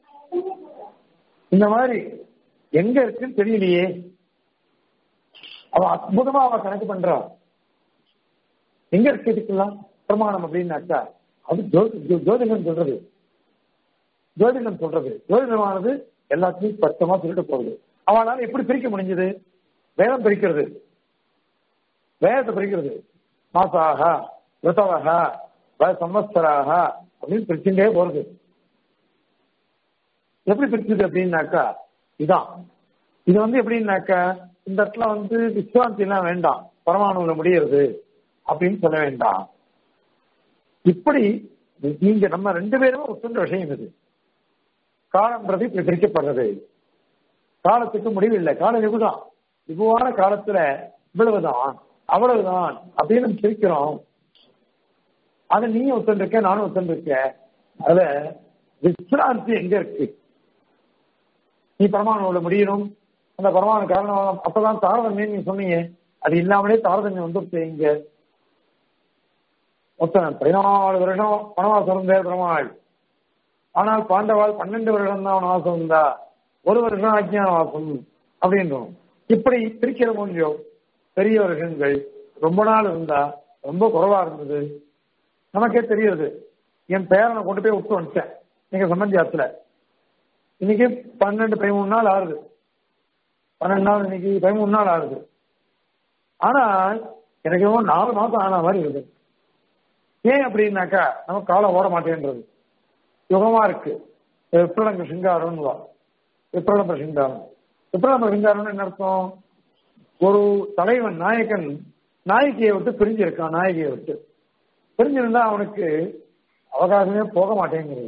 இந்த மாதிரி எங்க இருக்குன்னு தெரியலையே அவ அற்புதமா அவ கணக்கு பண்றா எங்க இருக்கு இதுக்கெல்லாம் பிரமாணம் அப்படின்னாக்கா அது ஜோ- ஜோ- ஜோதிடம் சொல்றது ஜோதிடம் சொல்றது ஜோதிடமானது எல்லாத்தையும் ஸ்பஷ்டமா சொல்லிட்டு போகுது அவனால எப்படி பிரிக்க முடிஞ்சது வேதம் பிரிக்கிறது வேதத்தை பிரிக்கிறது மாசாக ரிதவக வ- சம்வத்சராக அப்படின்னு பிரிச்சுட்டே போறது எப்படி பிரிச்சது அப்படின்னாக்கா இதான் இது வந்து எப்படின்னாக்கா இந்த இடத்துல வந்து விஸ்வாந்தி எல்லாம் வேண்டாம் பரமாணுல முடியறது அப்படின்னு சொல்ல வேண்டாம் இப்படி நீங்க நம்ம ரெண்டு பேரும் ஒத்துன்ற விஷயம் இது காலம்ன்றது இப்படி பிரிக்கப்படுறது காலத்துக்கு முடிவு இல்லை காலம் இதுதான் இதுவான காலத்துல இவ்வளவுதான் அவ்வளவுதான் அப்படின்னு நம்ம பிரிக்கிறோம் அதை நீ ஒத்துருக்க நானும் ஒத்துருக்க அதுல விஸ்ராந்தி எங்க இருக்கு நீ பரமாணுல முடியணும் அந்த பரமாணு காரணம் அப்பதான் தாரதமியம் நீ சொன்னீங்க அது இல்லாமலே தாரதமியம் வந்துருச்சு இங்க மொத்தம் பதினாலு வருஷம் பணவாசம் இருந்த பெருமாள் ஆனால் பாண்டவால் பன்னெண்டு வருடம் தான் வாசம் இருந்தா ஒரு வருஷம் அஜ்ஞான வாசம் அப்படின்றோம் இப்படி பிரிக்கிற முடியும் பெரிய வருஷங்கள் ரொம்ப நாள் இருந்தா ரொம்ப குறைவா இருந்தது நமக்கே தெரியுது என் பேரனை கொண்டு போய் விட்டு வந்துட்டேன் நீங்க சம்பந்தி ஆத்துல இன்னைக்கு பன்னெண்டு பதிமூணு நாள் ஆகுது பன்னெண்டு நாள் இன்னைக்கு பதிமூணு நாள் ஆகுது ஆனா எனக்கு என்னமோ நாலு மாசம் ஆன மாதிரி இருக்குது ஏன் அப்படின்னாக்கா நம்ம காலம் ஓட மாட்டேன்றது யுகமா இருக்கு விப்ரலங்க சிங்காரம்னு வா விப்ரலம்ப சிங்காரம் விப்ரலம்ப சிங்காரம்னு என்ன அர்த்தம் ஒரு தலைவன் நாயகன் நாயகியை விட்டு பிரிஞ்சிருக்கான் நாயகியை விட்டு பிரிஞ்சிருந்தா அவனுக்கு அவகாசமே போக மாட்டேங்கிறது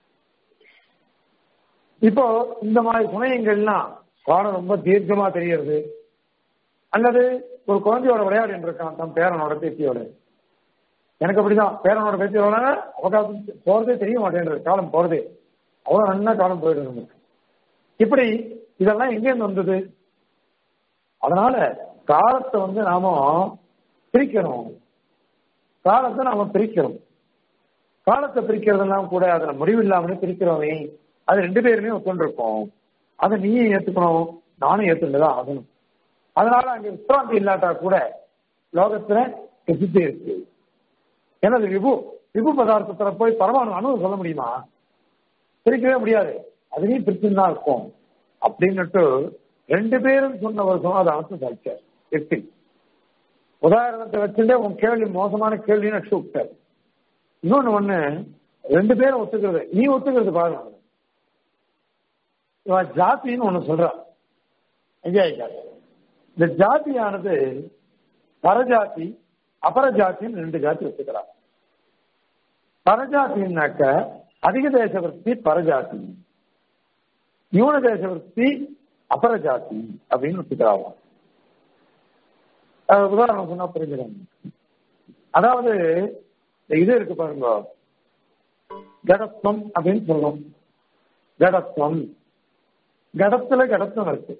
இப்போ இந்த மாதிரி சமயங்கள்லாம் காலம் ரொம்ப தீர்க்கமா தெரியறது அல்லது ஒரு குழந்தையோட விளையாடிட்டு இருக்கான் தன் பேரனோட பேத்தியோட எனக்கு அப்படிதான் பேரனோட பேத்தியோட அவகாசம் போறதே தெரிய மாட்டேன்றது காலம் போறதே அவ்வளவு நல்லா காலம் போயிடுது நமக்கு இப்படி இதெல்லாம் எங்கேருந்து வந்தது அதனால காலத்தை வந்து நாம பிரிக்கணும் காலத்தை நாம பிரிக்கிறோம் காலத்தை பிரிக்கிறதெல்லாம் கூட அதுல முடிவு இல்லாமலே பிரிக்கிறோமே அது ரெண்டு பேருமே ஒத்துண்டிருக்கோம் அதை நீயும் ஏத்துக்கணும் நானும் ஏத்துட்டுதான் ஆகணும் அதனால அங்க விஸ்ராந்தி இல்லாட்டா கூட லோகத்துல பிரசித்தி இருக்கு ஏன்னா அது விபு விபு பதார்த்தத்துல போய் பரமாணு அணு சொல்ல முடியுமா பிரிக்கவே முடியாது அதுலயும் பிரிச்சுன்னு தான் இருக்கும் அப்படின்னுட்டு ரெண்டு பேரும் சொன்ன ஒரு சமாதானத்தை சாய்ச்சார் எட்டு உதாரணத்தை வச்சுட்டே உன் கேள்வி மோசமான கேள்வின்னு அடிச்சு விட்டார் இன்னொன்னு ஒண்ணு ரெண்டு பேரும் ஒத்துக்கிறது நீ ஒத்துக்கிறது பாருங்க இவன் ஜாத்தின்னு ஒண்ணு சொல்றான் ஐயா இந்த ஜாதியானது பரஜாதி அபரஜாத்தின்னு ரெண்டு ஜாதி ஒத்துக்கிறான் பரஜாத்தின்னாக்க அதிக தேச விற்பி பரஜாதி யூன தேச விற்பி அபரஜாதி அப்படின்னு ஒத்துக்கிறாங்க உதாரணம் சொன்னா புரிஞ்சிடும் அதாவது இது இருக்கு பாருங்க கடத்துவம் அப்படின்னு சொல்றோம் கடத்துவம் கடத்துல கடத்தம் இருக்கு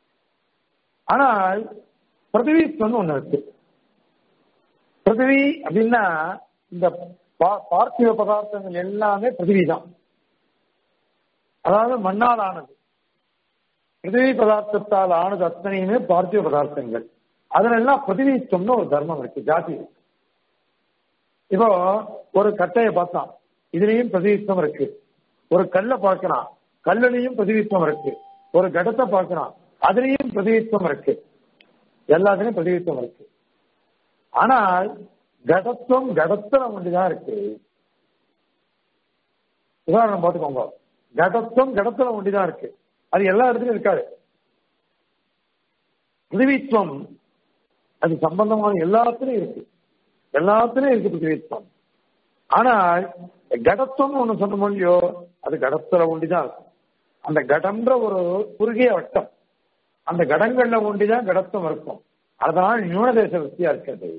ஆனால் பிரதிவித்துவம் ஒண்ணு இருக்கு பிருத்திவி அப்படின்னா இந்த பார்த்திவ பதார்த்தங்கள் எல்லாமே பிருத்திவி தான் அதாவது மண்ணால் ஆனது பிருத்திவி பதார்த்தத்தால் ஆனது அத்தனையுமே பார்த்திவ பதார்த்தங்கள் அதனெல்லாம் பிரதிநிதித்துவம்னு ஒரு தர்மம் இருக்கு ஜாதி இருக்கு இப்போ ஒரு கட்டையை பார்த்தான் இதுலயும் பிரதிநிதித்துவம் இருக்கு ஒரு கல்லை பார்க்கிறான் கல்லுலையும் பிரதிநிதித்துவம் இருக்கு ஒரு கடத்தை பார்க்கிறான் அதுலயும் பிரதிநிதித்துவம் இருக்கு எல்லாத்துலயும் பிரதிநிதித்துவம் இருக்கு ஆனால் கடத்துவம் கடத்துல ஒன்றுதான் இருக்கு உதாரணம் பார்த்துக்கோங்க கடத்துவம் கடத்துல ஒன்றுதான் இருக்கு அது எல்லா இடத்துலயும் இருக்காது பிருத்திவித்துவம் அது சம்பந்தமான எல்லாத்துலயும் இருக்கு எல்லாத்துலயும் இருக்கு பிருத்திவித்துவம் ஆனால் கடத்துவம் ஒண்ணு சொன்ன முடியோ அது கடத்துல ஒண்டிதான் இருக்கும் அந்த கடம்ன்ற ஒரு குறுகிய வட்டம் அந்த கடங்கள்ல ஒண்டிதான் கடத்துவம் இருக்கும் அதனால் நியூனதேச வித்தியா இருக்கிறது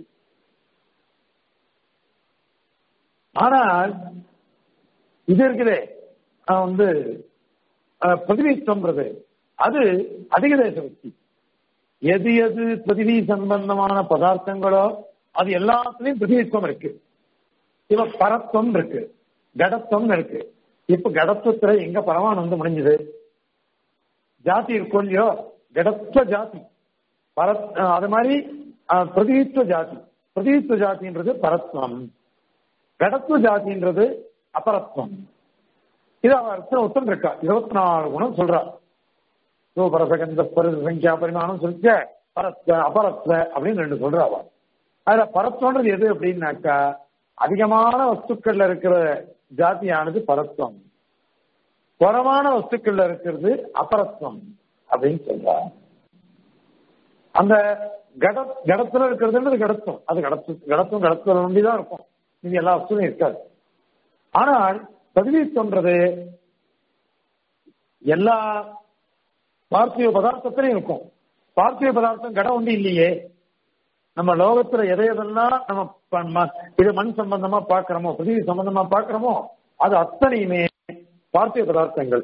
ஆனால் இது இருக்குதே வந்து பிரதிநிதித்துவம்ன்றது அது அதிக தேச வித்தி எது எது பிரதிவி சம்பந்தமான பதார்த்தங்களோ அது எல்லாத்துலயும் பிரதிநிதித்துவம் இருக்கு இப்ப பரத்துவம் இருக்கு கடத்துவம் இருக்கு இப்ப கடத்துவத்துல எங்க பரமானு வந்து முடிஞ்சது ஜாதி இருக்கும் இல்லையோ கடத்துவ ஜாதி பர அது மாதிரி பிரதிநிதித்துவ ஜாதி பிரதிநிதித்துவ ஜாதின்றது பரத்வம் கடத்துவ ஜாதின்றது அபரத்வம் இது அவன் ஒத்தம் இருக்கா இருபத்தி நாலு குணம் சொல்றா பரசகந்த சங்கியா பரிமாணம் சொல்லிக்க பரத்வ அபரத்வ அப்படின்னு ரெண்டு சொல்றா அவன் அதுல பரத்வன்றது எது அப்படின்னாக்கா அதிகமான வஸ்துக்கள்ல இருக்கிற ஜாதியானது பரத்வம் குறவான வஸ்துக்கள்ல இருக்கிறது அபரத்வம் அப்படின்னு சொல்றா அந்த கட கடத்துல இருக்கிறதுன்றது கடத்தும் அது கடத்து கடத்தும் கடத்துல நம்பிதான் இருக்கும் இது எல்லா வஸ்துவும் இருக்காது ஆனால் பதிவீத்தம்ன்றது எல்லா பார்த்திவ பதார்த்தத்திலையும் இருக்கும் பார்த்திவ பதார்த்தம் கடம் ஒன்று இல்லையே நம்ம லோகத்துல எதை எதெல்லாம் நம்ம இது மண் சம்பந்தமா பாக்குறோமோ பிருத்திவி சம்பந்தமா பாக்குறோமோ அது அத்தனையுமே பார்த்திவ பதார்த்தங்கள்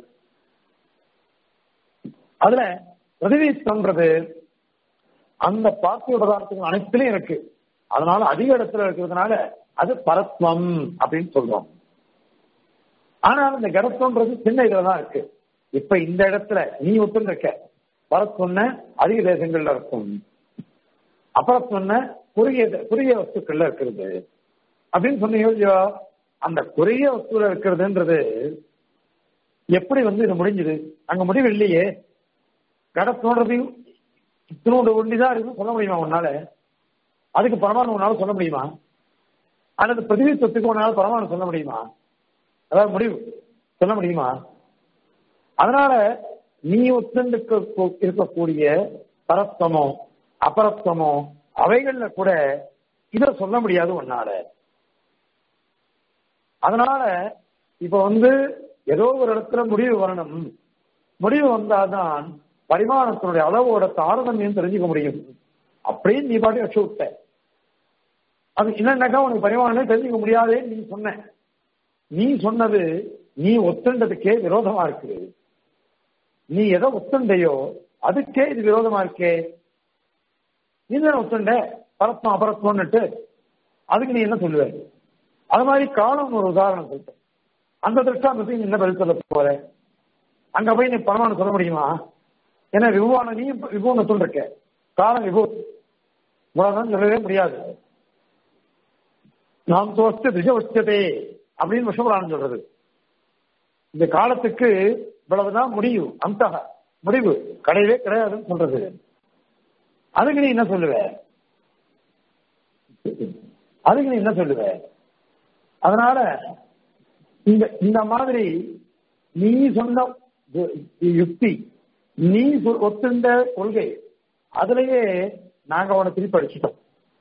அதுல பிரதிநிதித்துவம்ன்றது அந்த பார்த்திவ பதார்த்தங்கள் அனைத்திலையும் இருக்கு அதனால அதிக இடத்துல இருக்கிறதுனால அது பரத்வம் அப்படின்னு சொல்றோம் ஆனால் இந்த கடத்துவன்றது சின்ன இதுல தான் இருக்கு இப்ப இந்த இடத்துல நீ ஒத்துன்னு இருக்க பரத் சொன்ன அதிக தேசங்கள்ல இருக்கும் அப்புறம் சொன்ன குறுகிய குறுகிய வஸ்துக்கள்ல இருக்கிறது அப்படின்னு சொன்னீங்க இல்லையோ அந்த குறுகிய வஸ்துல இருக்கிறதுன்றது எப்படி வந்து இது முடிஞ்சது அங்க முடிவு இல்லையே கடத்தோன்றதையும் இத்தனோட ஒண்டிதான் இருக்குன்னு சொல்ல முடியுமா உன்னால அதுக்கு பரமானு உன்னால சொல்ல முடியுமா அல்லது பிரதிவி சொத்துக்கு உன்னால பரமானு சொல்ல முடியுமா அதாவது முடிவு சொல்ல முடியுமா அதனால நீ ஒத்துண்டு இருக்கக்கூடிய பரஸ்தமோ அபரஸ்தமோ அவைகள்ல கூட இத சொல்ல முடியாது உன்னால அதனால இப்ப வந்து ஏதோ ஒரு இடத்துல முடிவு வரணும் முடிவு வந்தாதான் பரிமாணத்தினுடைய அளவோட தாரதமியம் தெரிஞ்சுக்க முடியும் அப்படின்னு நீ பாட்டு வச்சு விட்ட அது என்னன்னாக்கா உனக்கு பரிமாணமே தெரிஞ்சுக்க முடியாதே நீ சொன்ன நீ சொன்னது நீ ஒத்துண்டதுக்கே விரோதமா இருக்கு நீ எதை ஒத்துண்டையோ அதுக்கே இது விரோதமா இருக்கே நீ தானே ஒத்துண்ட பரத்னம் அபரத்வம்னுட்டு அதுக்கு நீ என்ன சொல்லுவ அது மாதிரி காலம் ஒரு உதாரணம் சொல்லிட்டேன் அந்த திருஷ்டாந்தத்துக்கு நீ என்ன பதில் சொல்ல போற அங்க போய் நீ பரமானு சொல்ல முடியுமா ஏன்னா விபுவான நீ விபுவனை சொல்லிருக்க காலம் விபு இவ்வளவுதான் சொல்லவே முடியாது நாம் தோஸ்து திசவச்சதே அப்படின்னு விஷபுராணம் சொல்றது இந்த காலத்துக்கு இவ்வளவுதான் முடிவு அந்த முடிவு கிடையவே கிடையாதுன்னு சொல்றது அதுக்கு நீ என்ன சொல்லுவ அதுக்கு நீ என்ன சொல்லுவ அதனால இந்த இந்த மாதிரி நீ சொன்ன யுக்தி நீ ஒத்துண்ட கொள்கை அதுலயே நாங்க அவனை திருப்பி அடிச்சிட்டோம்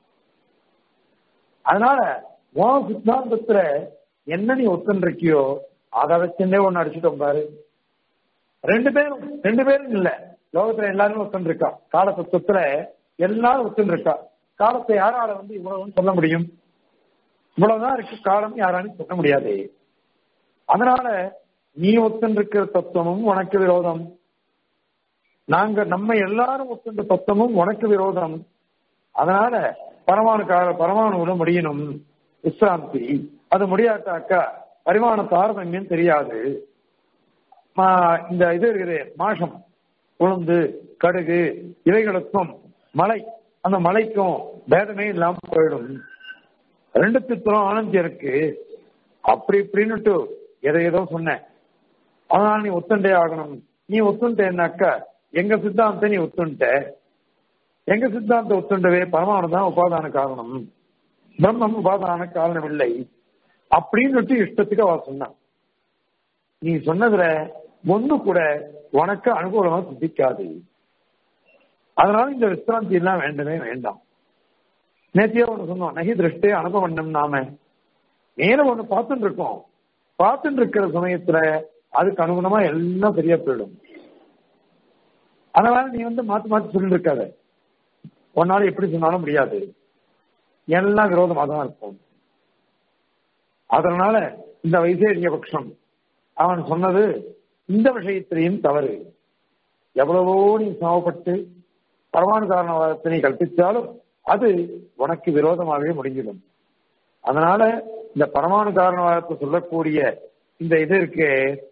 அதனால உன் சித்தாந்தத்துல என்ன நீ ஒத்துன்றிருக்கியோ அதை வச்சுட்டே ஒன்னு அடிச்சிட்டோம் பாரு ரெண்டு பேரும் ரெண்டு பேரும் இல்ல லோகத்துல எல்லாருமே ஒத்துன்னு இருக்கா கால தத்துவத்துல எல்லாரும் ஒத்துன்னு இருக்கா காலத்தை யாரால வந்து இவ்வளவுன்னு சொல்ல முடியும் இவ்வளவுதான் இருக்கு காலம் யாராலும் சொல்ல முடியாது அதனால நீ ஒத்துன்னு இருக்கிற தத்துவமும் உனக்கு விரோதம் நாங்க நம்ம எல்லாரும் ஒத்துண்ட தத்துவமும் உனக்கு விரோதம் அதனால பரமாணு கால பரமாணுவோட முடியணும் விசிராந்தி அது முடியாட்டாக்கா பரிமாண தாரதமியம் தெரியாது இந்த இது இருக்குது மாஷம் உளுந்து கடுகு இவைகளுக்கும் மலை அந்த மலைக்கும் பேதமே இல்லாம போயிடும் ரெண்டு தித்தம் ஆனந்தி இருக்கு அப்படி இப்படின்னுட்டு எதை ஏதோ சொன்னேன் அதனால நீ ஒத்துண்டே ஆகணும் நீ ஒத்துண்டேன்னாக்கா எங்க சித்தாந்த நீ ஒத்துண்ட எங்க சித்தாந்த ஒத்துண்டவே பரமானு தான் உபாதான காரணம் பிரம்மம் உபாதான காரணம் இல்லை அப்படின்னு இஷ்டத்துக்கு அவ சொன்னான் நீ சொன்னதுல ஒண்ணு கூட உனக்கு அனுகூலமா சித்திக்காது அதனால இந்த விசிராந்தி எல்லாம் வேண்டவே வேண்டாம் நேத்தியா ஒண்ணு சொன்னோம் நகி திருஷ்டே அனுபவம் நாம நேரம் ஒண்ணு பார்த்துட்டு இருக்கோம் பார்த்துட்டு இருக்கிற சமயத்துல அதுக்கு அனுகுணமா எல்லாம் சரியா போயிடும் அதனால நீ வந்து மாத்தி மாத்தி சொல்லிட்டு இருக்காத உன்னால எப்படி சொன்னாலும் முடியாது எல்லாம் விரோதமா தான் இருக்கும் அதனால இந்த வைசேரிய பட்சம் அவன் சொன்னது இந்த விஷயத்திலையும் தவறு எவ்வளவோ நீ சமப்பட்டு பரமாணு காரணவாதத்தை நீ கற்பித்தாலும் அது உனக்கு விரோதமாகவே முடிஞ்சிடும் அதனால இந்த பரமாணு காரணவாதத்தை சொல்லக்கூடிய இந்த இது இருக்கு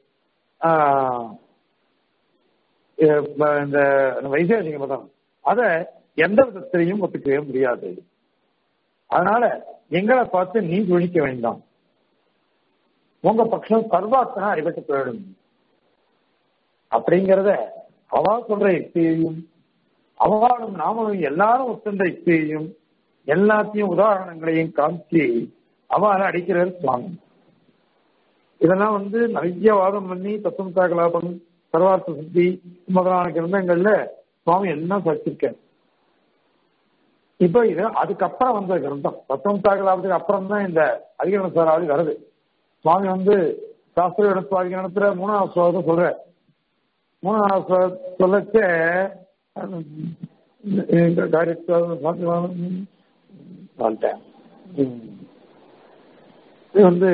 இந்த வைசேஷிக மதம் அத எந்த விதத்திலையும் ஒத்துக்கவே முடியாது அதனால எங்களை பார்த்து நீ துணிக்க வேண்டாம் உங்க பட்சம் சர்வாத்தனா அடிபட்டு போயிடும் அப்படிங்கிறத அவா சொல்ற யுக்தியையும் அவளும் நாமளும் எல்லாரும் ஒத்துந்த யுக்தியையும் எல்லாத்தையும் உதாரணங்களையும் காமிச்சு அவளை அடிக்கிறார் சுவாமி இதெல்லாம் வந்து நிறைய வாதம் பண்ணி தத்துவம் கலாபம் சர்வார்த்த சுத்தி முதலான கிரந்தங்கள்ல சுவாமி எல்லாம் படிச்சிருக்க இப்ப இது அதுக்கப்புறம் வந்த கிரந்தம் தத்துவம் கலாபத்துக்கு அப்புறம் தான் இந்த அதிகரண சாராவது வருது சுவாமி வந்து சாஸ்திர இடத்து நடத்துற மூணாவது ஸ்லோகத்தை சொல்ற மூணாவது ஸ்லோகம் சொல்லச்ச இது வந்து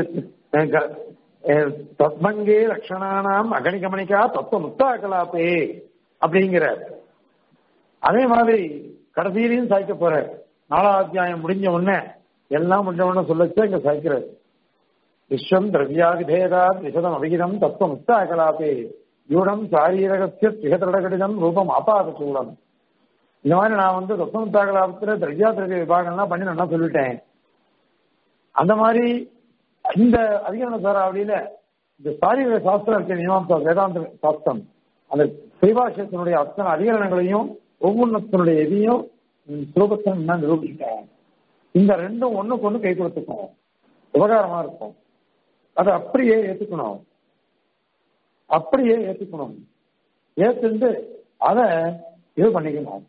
தத்மங்கே லட்சணானாம் அகணிகமணிக்கா தத்துவ முக்தா கலாப்பே அப்படிங்கிற அதே மாதிரி கடைசியிலையும் சாய்க்க போற நாலாவது அத்தியாயம் முடிஞ்ச உடனே எல்லாம் முடிஞ்ச உடனே சொல்லச்சே இங்க சாய்க்கிறார் விஸ்வம் திரவியாதிபேதா விசதம் அபிகிதம் தத்துவ முக்தாகலாபே யூடம் சாரீரகசிய திகதடகடிதம் ரூபம் அபாத சூடம் இந்த மாதிரி நான் வந்து தத்துவ முக்தாகலாபத்துல திரவியா திரவிய விபாகம்லாம் பண்ணி நான் சொல்லிட்டேன் அந்த மாதிரி இந்த அதிகரண சாராவளியில இந்த சாரீர சாஸ்திரம் இருக்க மீமாம்சா வேதாந்த சாஸ்திரம் அந்த சைவாசத்தினுடைய அத்தனை அதிகரணங்களையும் ஒவ்வொன்றத்தினுடைய இதையும் சுலபத்தம் நான் நிரூபிக்கிறேன் இந்த ரெண்டும் ஒண்ணுக்கு ஒண்ணு கை கொடுத்துக்கும் உபகாரமா இருக்கும் அதை அப்படியே ஏத்துக்கணும் அப்படியே ஏத்துக்கணும் ஏத்துண்டு அதை இது பண்ணிக்கணும்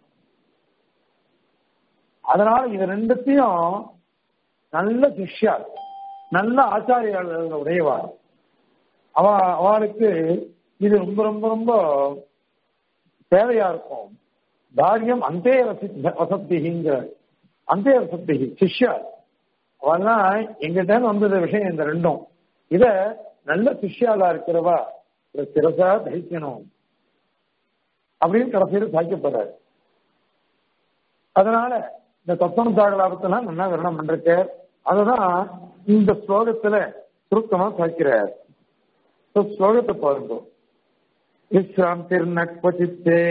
அதனால இது ரெண்டுத்தையும் நல்ல சிஷ்யா நல்ல ஆச்சாரியாளர்கள் உடையவார் அவ அவளுக்கு இது ரொம்ப ரொம்ப ரொம்ப தேவையா இருக்கும் தாரியம் அந்தே வசத்திகிங்க அந்தே வசத்திகி சிஷ்யா அவெல்லாம் எங்கிட்ட வந்தது விஷயம் இந்த ரெண்டும் இத நல்ல சிஷ்யாலா இருக்கிறவா இதை சிறசா தரிக்கணும் அப்படின்னு கடைசியில் சாய்க்கப்படுறாரு அதனால இந்த தத்துவம் தாகலாபத்தெல்லாம் நல்லா விரணம் பண்றக்க அதுதான் இந்த ஸ்லோகத்துல சுருக்கமா சாய்க்கிறார் ஸ்லோகத்தை பாருங்க விஸ்ராந்திர்ன क्वचित्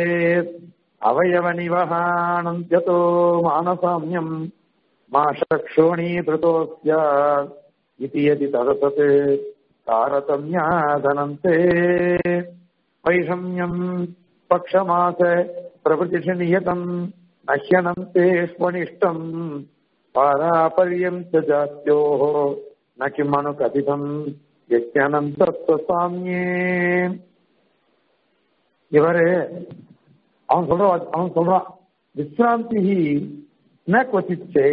அவயவனிவகானந்தியதோ மானசாமியம் மாஷக்ஷோணீபிருதோஸ்ய इति यदि तदसत् तारतम्यादनन्ते वैषम्यम् पक्षमास प्रभृतिषु नियतम् नह्यनन्तेष्वनिष्टम् पारापर्यम् च जात्योः न किम् अनुकथितम् यज्ञानन्तत्वसाम्ये இவரு அவன் சொல்ற அவன் சொல்றான் விஸ்ராந்தி ந கொச்சிச்சே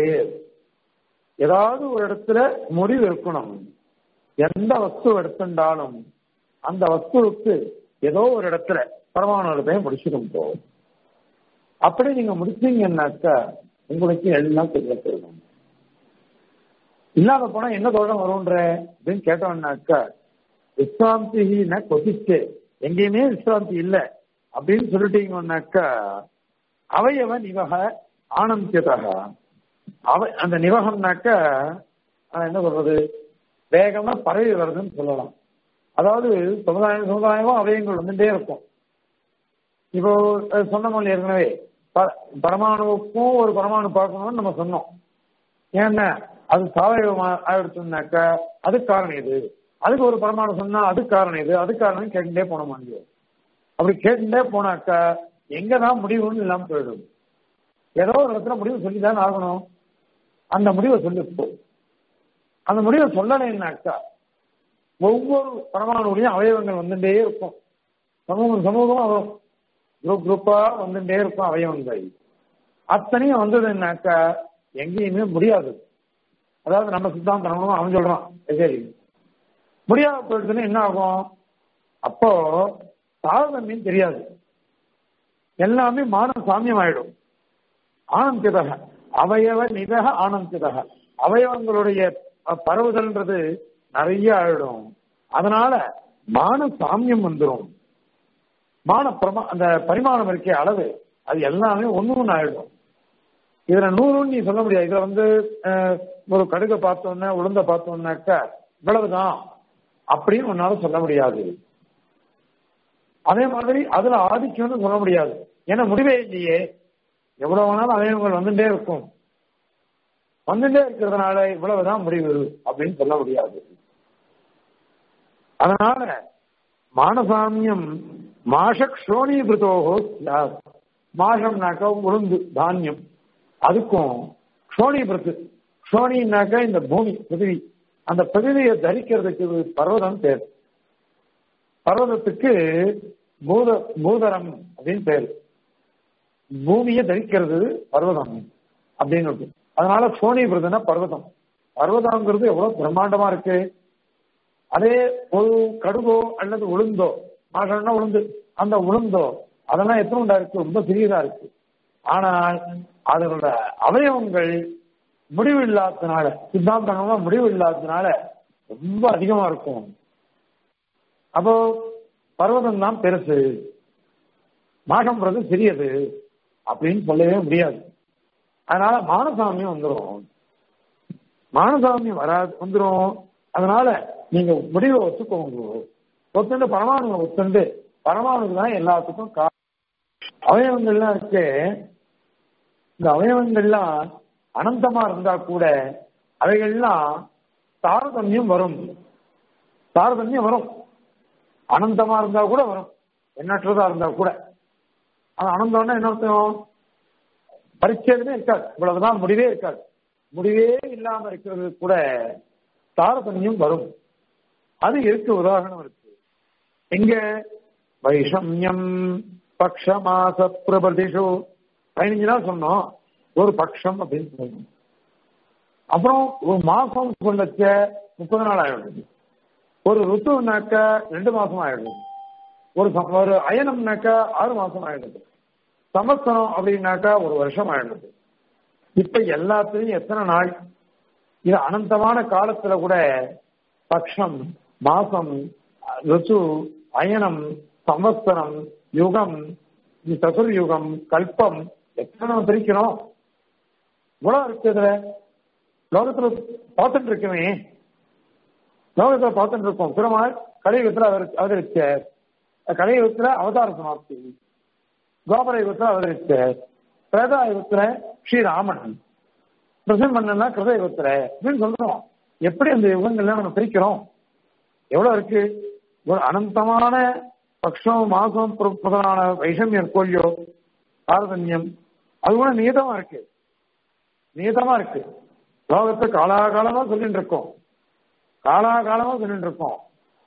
ஏதாவது ஒரு இடத்துல முடிவு இருக்கணும் எந்த வஸ்து எடுத்துட்டாலும் அந்த வஸ்துவுக்கு ஏதோ ஒரு இடத்துல பரமானு முடிச்சிடும் போ அப்படி நீங்க முடிச்சீங்கன்னாக்கா உங்களுக்கு எல்லாம் தெரிய போயிடும் இல்லாத போனா என்ன தோஷம் வரும்ன்ற அப்படின்னு கேட்டோம்னாக்கா விஸ்ராந்தி ந கொதிச்சு எங்கேயுமே விஸ்ராந்தி இல்லை அப்படின்னு சொல்லிட்டீங்கன்னாக்கா அவயவ நிவக ஆனந்தியதாக அவ அந்த நிவகம்னாக்க என்ன சொல்றது வேகமா பரவி வருதுன்னு சொல்லலாம் அதாவது சமுதாயம் சமுதாயமா அவயங்கள் வந்துட்டே இருக்கும் இப்போ சொன்ன மொழி ஏற்கனவே பரமாணுவுக்கும் ஒரு பரமாணு பார்க்கணும்னு நம்ம சொன்னோம் ஏன்னா அது சாவயவமா ஆயிடுச்சுனாக்க அது காரணம் இது அதுக்கு ஒரு பரமாணு சொன்னா அது காரணம் இது அது காரணம் கேட்டுட்டே போன முடியும் அப்படி கேட்டுட்டே போனாக்கா எங்கதான் முடிவுன்னு இல்லாம போயிடும் ஏதோ ஒரு இடத்துல முடிவு சொல்லிதான் ஆகணும் அந்த முடிவை சொல்லி அந்த முடிவை சொல்லலைன்னாக்கா ஒவ்வொரு பரமாணுடையும் அவயவங்கள் வந்துட்டே இருக்கும் சமூகம் சமூகம் வரும் குரூப் குரூப்பா வந்துட்டே இருக்கும் அவயவங்கள் அத்தனையும் வந்ததுன்னாக்கா எங்கேயுமே முடியாது அதாவது நம்ம சித்தாந்தம் அவன் சொல்றான் சரி முடியாத போயிடுச்சுன்னா என்ன ஆகும் அப்போ தாரதமியம் தெரியாது எல்லாமே மான சாமியம் ஆயிடும் ஆனந்திதக அவயவ நிதக ஆனந்திதக அவயவங்களுடைய பரவுதல்ன்றது நிறைய ஆயிடும் அதனால மான சாமியம் வந்துடும் மான பிரமா அந்த பரிமாணம் இருக்கே அளவு அது எல்லாமே ஒண்ணு ஒண்ணு ஆயிடும் இதுல நூறுன்னு நீ சொல்ல முடியாது இதுல வந்து ஒரு கடுகை பார்த்தோன்னா உளுந்த பார்த்தோம்னாக்கா இவ்வளவுதான் அப்படின்னு உன்னால சொல்ல முடியாது அதே மாதிரி அதுல ஆதிக்கம்னு சொல்ல முடியாது ஏன்னா முடிவே இல்லையே எவ்வளவு வேணாலும் அவயவங்கள் வந்துட்டே இருக்கும் வந்துட்டே இருக்கிறதுனால இவ்வளவுதான் முடிவு அப்படின்னு சொல்ல முடியாது அதனால மானசாமியம் மாஷக் ஸ்ரோணீபிருத்தோகோ மாஷம்னாக்கா உளுந்து தானியம் அதுக்கும் க்ஷோணிபிருத்து க்ஷோணின்னாக்கா இந்த பூமி பிருத்திவி அந்த பிருதிவியை தரிக்கிறதுக்கு பர்வதம் பேர் பர்வதத்துக்கு பூத பூதரம் அப்படின்னு பேரு பூமியை தரிக்கிறது பர்வதம் அப்படின்னு அதனால சோனிபிரதுனா பர்வதம் பர்வதம்ங்கிறது எவ்வளவு பிரம்மாண்டமா இருக்கு அதே ஒரு கடுகோ அல்லது உளுந்தோ மாசம்னா உளுந்து அந்த உளுந்தோ அதெல்லாம் எத்தனை உண்டா இருக்கு ரொம்ப சிறியதா இருக்கு ஆனால் அதனோட அவயவங்கள் முடிவு இல்லாததுனால சித்தாந்தங்கள்லாம் முடிவு இல்லாததுனால ரொம்ப அதிகமா இருக்கும் அப்போ பர்வதம் தான் பெருசு மாகம்ன்றது சிறியது அப்படின்னு சொல்லவே முடியாது அதனால மானசாமியம் வந்துடும் மானசாமியம் வராது வந்துடும் அதனால நீங்க முடிவை ஒத்துக்கோங்க ஒத்துண்டு பரமாணுவை ஒத்துண்டு பரமாணுக்கு தான் எல்லாத்துக்கும் கா அவயவங்கள்லாம் இருக்கு இந்த அவயவங்கள்லாம் அனந்தமா இருந்தா கூட அவைகள்லாம் தாரதமியம் வரும் தாரதமியம் வரும் அனந்தமா இருந்தா கூட வரும் எண்ணற்றதா இருந்தா கூட அது அனந்தம்னா என்ன அர்த்தம் பரிச்சேதமே இருக்காது இவ்வளவுதான் முடிவே இருக்காது முடிவே இல்லாம இருக்கிறது கூட தாரதமியம் வரும் அது இருக்கு உதாரணம் இருக்கு எங்க வைஷமியம் பக்ஷமாச பிரபதிஷு பதினஞ்சு நாள் சொன்னோம் ஒரு பக்ஷம் அப்படின்னு சொன்னோம் அப்புறம் ஒரு மாசம் கொண்டச்ச முப்பது நாள் ஆயிடுது ஒரு ருத்துனாக்க ரெண்டு மாசம் ஆயிடுது ஒரு ச- ஒரு அயனம்னாக்கா ஆறு மாசம் ஆயிடுது சமஸ்தனம் அப்படின்னாக்கா ஒரு வருஷம் ஆயிடுது இப்ப எல்லாத்துலயும் எத்தனை நாள் இது அனந்தமான காலத்துல கூட பக்ஷம் மாசம் ருத்து அயனம் சம்வத்சரம் யுகம் சதுர் யுகம் கல்பம் எத்தனை நம்ம பிரிக்கிறோம் இவ்வளவு இருக்கு இதுல லோகத்துல பார்த்துட்டு இருக்குமே லோகத்துல பார்த்துட்டு இருக்கோம் பெருமாள் கலியுகத்துல அவர் அவதரிச்சார் கலியுகத்துல அவதார சமாப்தி துவாபர யுகத்துல அவதரிச்சார் பிரேதா யுகத்துல ஸ்ரீராமன் பிரசன்மன்னா கிருத யுகத்துல அப்படின்னு சொல்றோம் எப்படி அந்த யுகங்கள்ல நம்ம பிரிக்கிறோம் எவ்வளவு இருக்கு ஒரு அனந்தமான பக்ஷம் மாசம் புற- முதலான வைஷமியம் கோல்யோ தாரதமியம் அது கூட நீதமா இருக்கு நீதமா இருக்கு லோகத்தை காலாகாலமா சொல்லிட்டு இருக்கோம் காலாகாலமா சொல்லிட்டு இருக்கோம்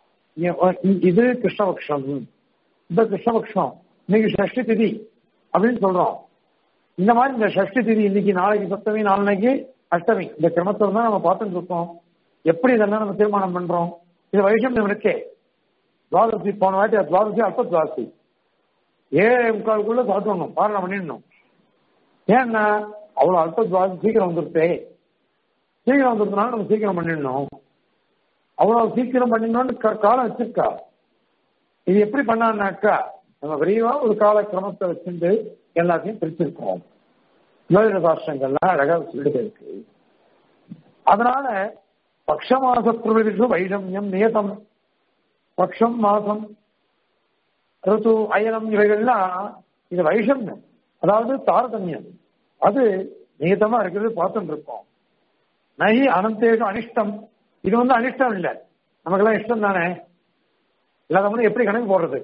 இ- இது கிருஷ்ணபக்ஷம் இந்த கிருஷ்ணபக்ஷம் இன்னைக்கு ஷஷ்டி திதி அப்படின்னு சொல்றோம் இந்த மாதிரி இந்த ஷஷ்டி திதி இன்னைக்கு நாளைக்கு சப்தமி நாளைக்கு அஷ்டமி இந்த கிரமத்தை தான் நம்ம பார்த்துட்டு இருக்கோம் எப்படி இதெல்லாம் நம்ம தீர்மானம் பண்றோம் இது வைஷமியம் இருக்கே துவாதசி போன வாட்டி அது துவாதசி அல்ப துவாதசி ஏழே முக்காலுக்குள்ள சாப்பிடணும் பாரணம் பண்ணிடணும் ஏன்னா அவ்வளவு அல்ப துவாதசி சீக்கிரம் வந்துருச்சே சீக்கிரம் வந்துருந்தனால நம்ம சீக்கிரம் பண்ணிடணும் அவ்வளவு சீக்கிரம் பண்ணிடணும்னு கா- காலம் வச்சிருக்கா இது எப்படி பண்ணான்னாக்கா நம்ம விரைவா ஒரு கால கிரமத்தை வச்சுட்டு எல்லாத்தையும் பிரிச்சிருக்கோம் ஜோதிட சாஸ்திரங்கள்லாம் அழகா சொல்லிட்டு இருக்கு அதனால பக்ஷ மாச பிரவிஷு வைஷமியம் நியதம் பக்ஷம் மாசம் ருத்து அயனம் இவைகள்லாம் இது வைஷமியம் அதாவது தாரதமியம் அது நியதமா இருக்கிறது பார்த்துட்டு இருக்கோம் நகி அனந்தேஷு அனிஷ்டம் இது வந்து அனிஷ்டம் இல்லை நமக்கெல்லாம் இஷ்டம் தானே இல்லாதவங்க எப்படி கணக்கு போடுறது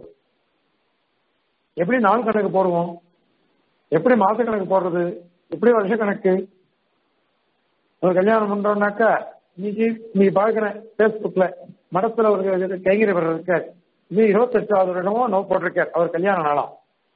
எப்படி நாள் கணக்கு போடுவோம் எப்படி மாச கணக்கு போடுறது எப்படி வருஷ கணக்கு ஒரு கல்யாணம் பண்றோம்னாக்கா இன்னைக்கு நீ பாக்குறேன் பேஸ்புக்ல மடத்துல ஒரு கைங்கரி இருக்கார் இது இருபத்தெட்டாவது வருடமோ நோ போட்டிருக்கார் அவர் கல்யாண நாளாம்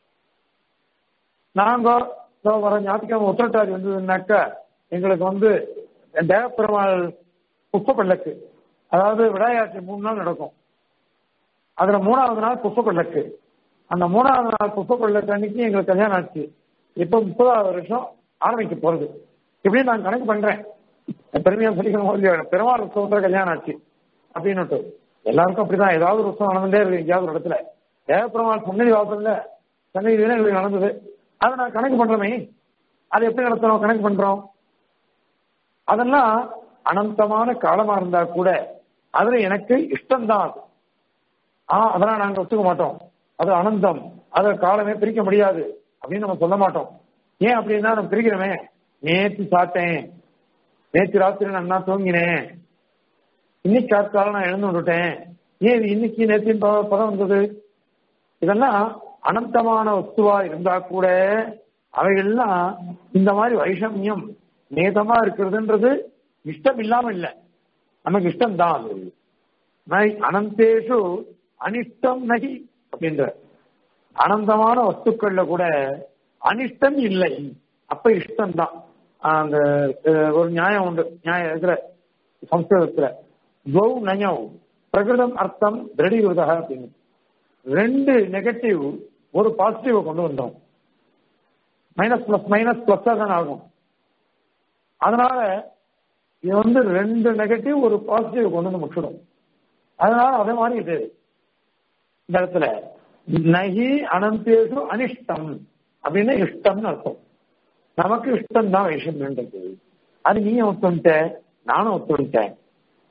நாங்க இதோ வர ஞாயிற்றுக்கிழமை உத்திரட்டாதி வந்ததுன்னாக்கா எங்களுக்கு வந்து தேவப்பெருமாள் புஷ்ப பல்லக்கு அதாவது விடாயாட்சி மூணு நாள் நடக்கும் அதுல மூணாவது நாள் புஷ்ப பல்லக்கு அந்த மூணாவது நாள் புஷ்ப பல்லக்கு அன்னைக்கு எங்களுக்கு கல்யாணம் ஆச்சு இப்போ முப்பதாவது வருஷம் ஆரம்பிக்க போறது இப்படி நான் கணக்கு பண்றேன் பெருமையா சொல்லிக்கணும் இல்லையோ பெருமாள் உற்சவத்துல கல்யாணம் ஆச்சு அப்படின்னு எல்லாருக்கும் அப்படிதான் ஏதாவது ஒரு உற்சவம் நடந்துட்டே இருக்கு எங்கேயாவது ஒரு இடத்துல தேவப்பெருமாள் சன்னதி வாசல்ல சன்னதி தானே எங்களுக்கு நடந்தது அதை நான் கணக்கு பண்றோமே அது எப்படி நடத்தணும் கணக்கு பண்றோம் அதெல்லாம் அனந்தமான காலமா இருந்தா கூட அதுல எனக்கு இஷ்டம்தான் அது ஆ அதெல்லாம் நாங்க ஒத்துக்க மாட்டோம் அது அனந்தம் அதை காலமே பிரிக்க முடியாது அப்படின்னு நம்ம சொல்ல மாட்டோம் ஏன் அப்படின்னா நம்ம பிரிக்கிறோமே நேற்று சாப்பிட்டேன் நேற்று ராத்திரி நான் என்ன தூங்கினேன் இன்னைக்கு காத்தால நான் எழுந்து விட்டுட்டேன் ஏன் இது இன்னைக்கு நேற்று பதம் வந்தது இதெல்லாம் அனந்தமான வஸ்துவா இருந்தா கூட அவைகள்லாம் இந்த மாதிரி வைஷமியம் நேதமா இருக்கிறதுன்றது இஷ்டம் இல்லாம இல்லை நமக்கு இஷ்டம் தான் அது நை அனந்தேஷு அனிஷ்டம் நகி அப்படின்ற அனந்தமான வஸ்துக்கள்ல கூட அனிஷ்டம் இல்லை அப்ப இஷ்டம் தான் அந்த அஹ், ஒரு நியாயம் உண்டு நியாயம் இதுல சம்ஸ்கிருதத்துல கௌ நயம் பிரகிருதம் அர்த்தம் திருடீவிரதா அப்படின்னு ரெண்டு நெகட்டிவ் ஒரு பாசிட்டிவ் கொண்டு வந்தோம் மைனஸ் பிளஸ் மைனஸ் பிளஸ் தான் ஆகும் அதனால இது வந்து ரெண்டு நெகட்டிவ் ஒரு பாசிட்டிவ் கொண்டு வந்து முடிச்சிடும் அதனால அதே மாதிரி இது இந்த இடத்துல நகி அனந்தேஷு அனிஷ்டம் அப்படின்னு இஷ்டம்னு அர்த்தம் நமக்கு இஷ்டம் தான் வைஷம்ன்றது அது நீயும் ஒத்துன்ட்ட நானும் ஒத்துன்ட்டேன்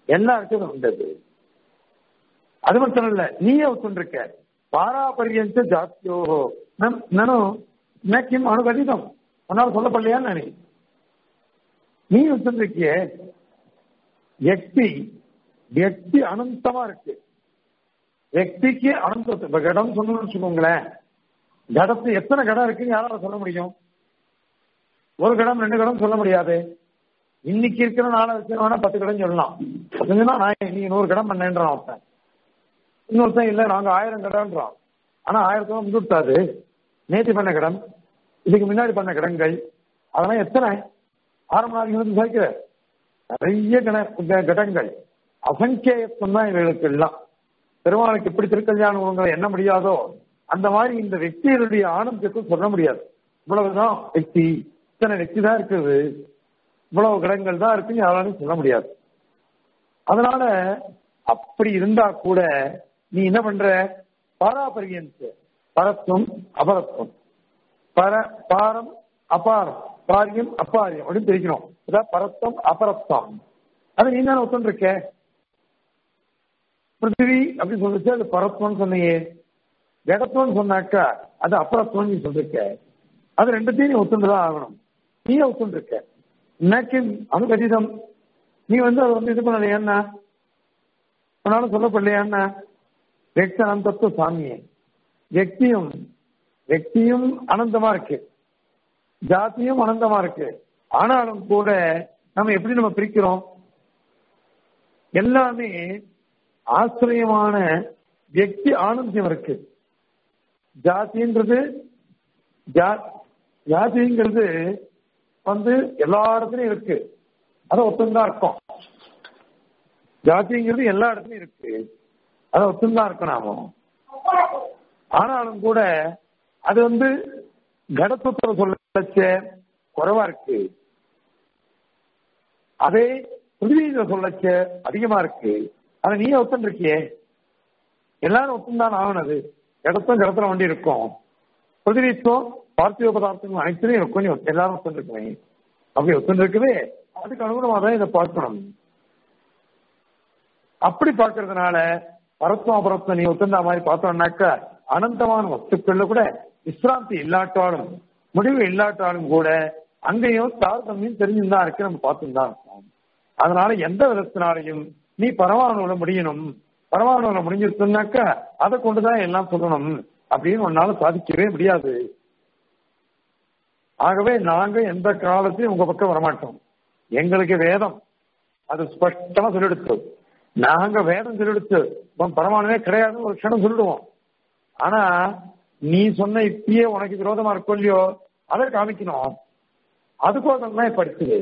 எல்லாருக்கும் அது உண்டது அது மட்டும் இல்ல நீயே ஒத்துண்டிருக்க பாராபரியந்த ஜாத்தியோகோ நானும் நக்கிம் அணுகடிதம் உன்னால சொல்லப்படலையான்னு நினை நீ ஒத்துண்டிருக்கிய வியக்தி வியக்தி அனந்தமா இருக்கு வியக்திக்கு அனந்தத்தை இப்ப கடம் சொல்லணும்னு வச்சுக்கோங்களேன் கடத்து எத்தனை கடம் இருக்குன்னு யாரால சொல்ல முடியும் ஒரு கடம் ரெண்டு கடம் சொல்ல முடியாது இன்னைக்கு இருக்கிற நாளை வச்சு வேணா பத்து கடம் சொல்லலாம் சொன்னா நான் நீங்க நூறு கடம் பண்ணேன்றான் ஒருத்தன் இன்னொருத்தன் இல்ல நாங்க ஆயிரம் கடன்றான் ஆனா ஆயிரத்தி முடிவிட்டாது நேற்று பண்ண கடன் இதுக்கு முன்னாடி பண்ண கடன்கள் அதெல்லாம் எத்தனை ஆரம்ப நாள் இருந்து சேர்க்கிற நிறைய கட கடன்கள் அசங்கேயத்துவம் தான் இவர்களுக்கு எல்லாம் பெருமாளுக்கு எப்படி திருக்கல்யாணம் உங்களை என்ன முடியாதோ அந்த மாதிரி இந்த வெக்தியினுடைய ஆனந்தத்துக்கும் சொல்ல முடியாது இவ்வளவுதான் வெக்தி இத்தனை வெக்தி தான் இருக்குது இவ்வளவு கடன்கள் தான் இருக்குன்னு யாராலும் சொல்ல முடியாது அதனால அப்படி இருந்தா கூட நீ என்ன பண்ற பாராபரியன்ஸ் பரத்துவம் அபரத்துவம் பர பாரம் அபாரம் பாரியம் அப்பாரியம் அப்படின்னு பிரிக்கணும் அதான் பரத்தம் அபரத்தம் அது நீ தானே ஒத்துருக்க பிருத்திவி அப்படின்னு சொல்லிச்சு அது பரத்வம்னு சொன்னையே ஜடத்துவம்னு சொன்னாக்கா அது அபரத்துவம் நீ சொல்லிருக்க அது ரெண்டுத்தையும் நீ ஒத்துண்டுதான் ஆகணும் நீ ஒத்துருக்க இன்னைக்கு அனுகதிதம் நீ வந்து அதை வந்து இது பண்ணல என்ன உன்னாலும் சொல்லப்படலையா என்ன வெக்தி அனந்தத்துவ சாமியே வெக்தியும் வெக்தியும் அனந்தமா இருக்கு ஜாத்தியும் அனந்தமா இருக்கு ஆனாலும் கூட நம்ம எப்படி நம்ம பிரிக்கிறோம் எல்லாமே ஆசிரியமான வெக்தி ஆனந்தியம் இருக்கு ஜாதின்றது ஜாதிங்கிறது வந்து எல்லா இடத்துலயும் இருக்கு அதை ஒத்துந்தான் இருக்கும் ஜாதிங்கிறது எல்லா இடத்துலயும் இருக்கு அதை ஒத்துந்தான் இருக்கும் நாம ஆனாலும் கூட அது வந்து கடத்துவத்தை சொல்லச்ச குறைவா இருக்கு அதே பிருத்திவியில சொல்லச்ச அதிகமா இருக்கு அதை நீ ஒத்துன்னு இருக்கியே எல்லாரும் ஒத்துந்தான் ஆகணும் இடத்தும் கடத்துல வண்டி இருக்கும் பிருத்திவித்துவம் பார்த்திவ பதார்த்தங்கள் அனைத்துலையும் இருக்கும் நீ எல்லாரும் ஒத்துன்னு இருக்குமே அப்படி ஒத்துன்னு இருக்குவே அதுக்கு அனுகுணமாக தான் இதை பார்க்கணும் அப்படி பார்க்கறதுனால பரத்வம் அபரத்வம் நீ ஒத்துந்தா மாதிரி பார்த்தோம்னாக்கா அனந்தமான வஸ்துக்கள்ல கூட விசிராந்தி இல்லாட்டாலும் முடிவு இல்லாட்டாலும் கூட அங்கேயும் தாரதமியம் தெரிஞ்சுதான் இருக்கு நம்ம பார்த்துன்னு தான் இருக்கோம் அதனால எந்த விதத்தினாலையும் நீ பரமாணுல முடியணும் பரமாணுல முடிஞ்சிருச்சுனாக்கா அதை கொண்டுதான் எல்லாம் சொல்லணும் அப்படின்னு உன்னால சாதிக்கவே முடியாது ஆகவே நாங்க எந்த காலத்தையும் உங்க பக்கம் வரமாட்டோம் எங்களுக்கு வேதம் அது ஸ்பஷ்டமா சொல்லிடுச்சு நாங்க வேதம் சொல்லிடுச்சு பரமானவே கிடையாதுன்னு ஒரு க்ஷணம் சொல்லிடுவோம் ஆனா நீ சொன்ன இப்பயே உனக்கு விரோதமா இருக்கும் இல்லையோ அதை காமிக்கணும் அதுக்கோசம் தான் படிச்சது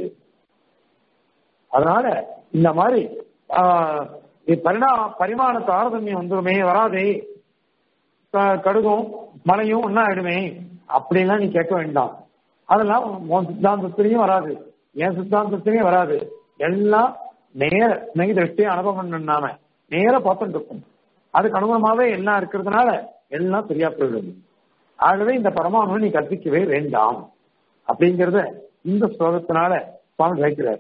அதனால இந்த மாதிரி பரிணா பரிமாண தாரதமியம் வந்துருமே வராதே கடுகும் மழையும் ஒன்னா ஆயிடுமே அப்படின்லாம் நீ கேட்க வேண்டாம் அதெல்லாம் உன் சித்தாந்தத்திலையும் வராது என் சித்தாந்தத்திலையும் வராது எல்லாம் நேர நெய் திருஷ்டியை அனுபவம் பண்ணாம நேர பார்த்துட்டு இருக்கும் அதுக்கு அனுபவமாவே எல்லாம் இருக்கிறதுனால எல்லாம் சரியா போயிடும் ஆகவே இந்த பரமானு நீ கற்பிக்கவே வேண்டாம் அப்படிங்கறத இந்த ஸ்லோகத்தினால சுவாமி வைக்கிறார்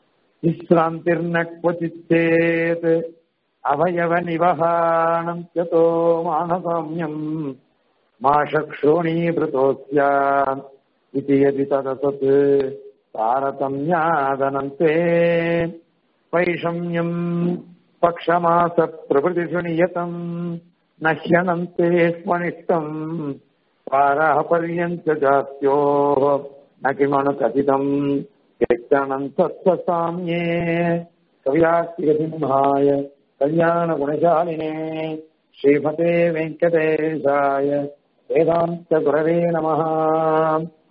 விஸ்ராந்திர்னக்வச்சித்தேத் அவயவ நிவகானம் யதோ மானசாமியம் மாஷக்ஷோணீபிருதோஸ்யா इति यदि तदसत् तारतम्यादनन्ते वैषम्यम् पक्षमासप्रभृतिषु नियतम् न ह्यनन्ते स्मनिष्टम् पारः पर्यन्त जात्योः न किमनुकथितम् यक्तनन्तत्वसाम्ये कव्यास्तिकसिंहाय कल्याणगुणशालिने श्रीमते वेङ्कटेशाय वेदान्तगुरवे नमः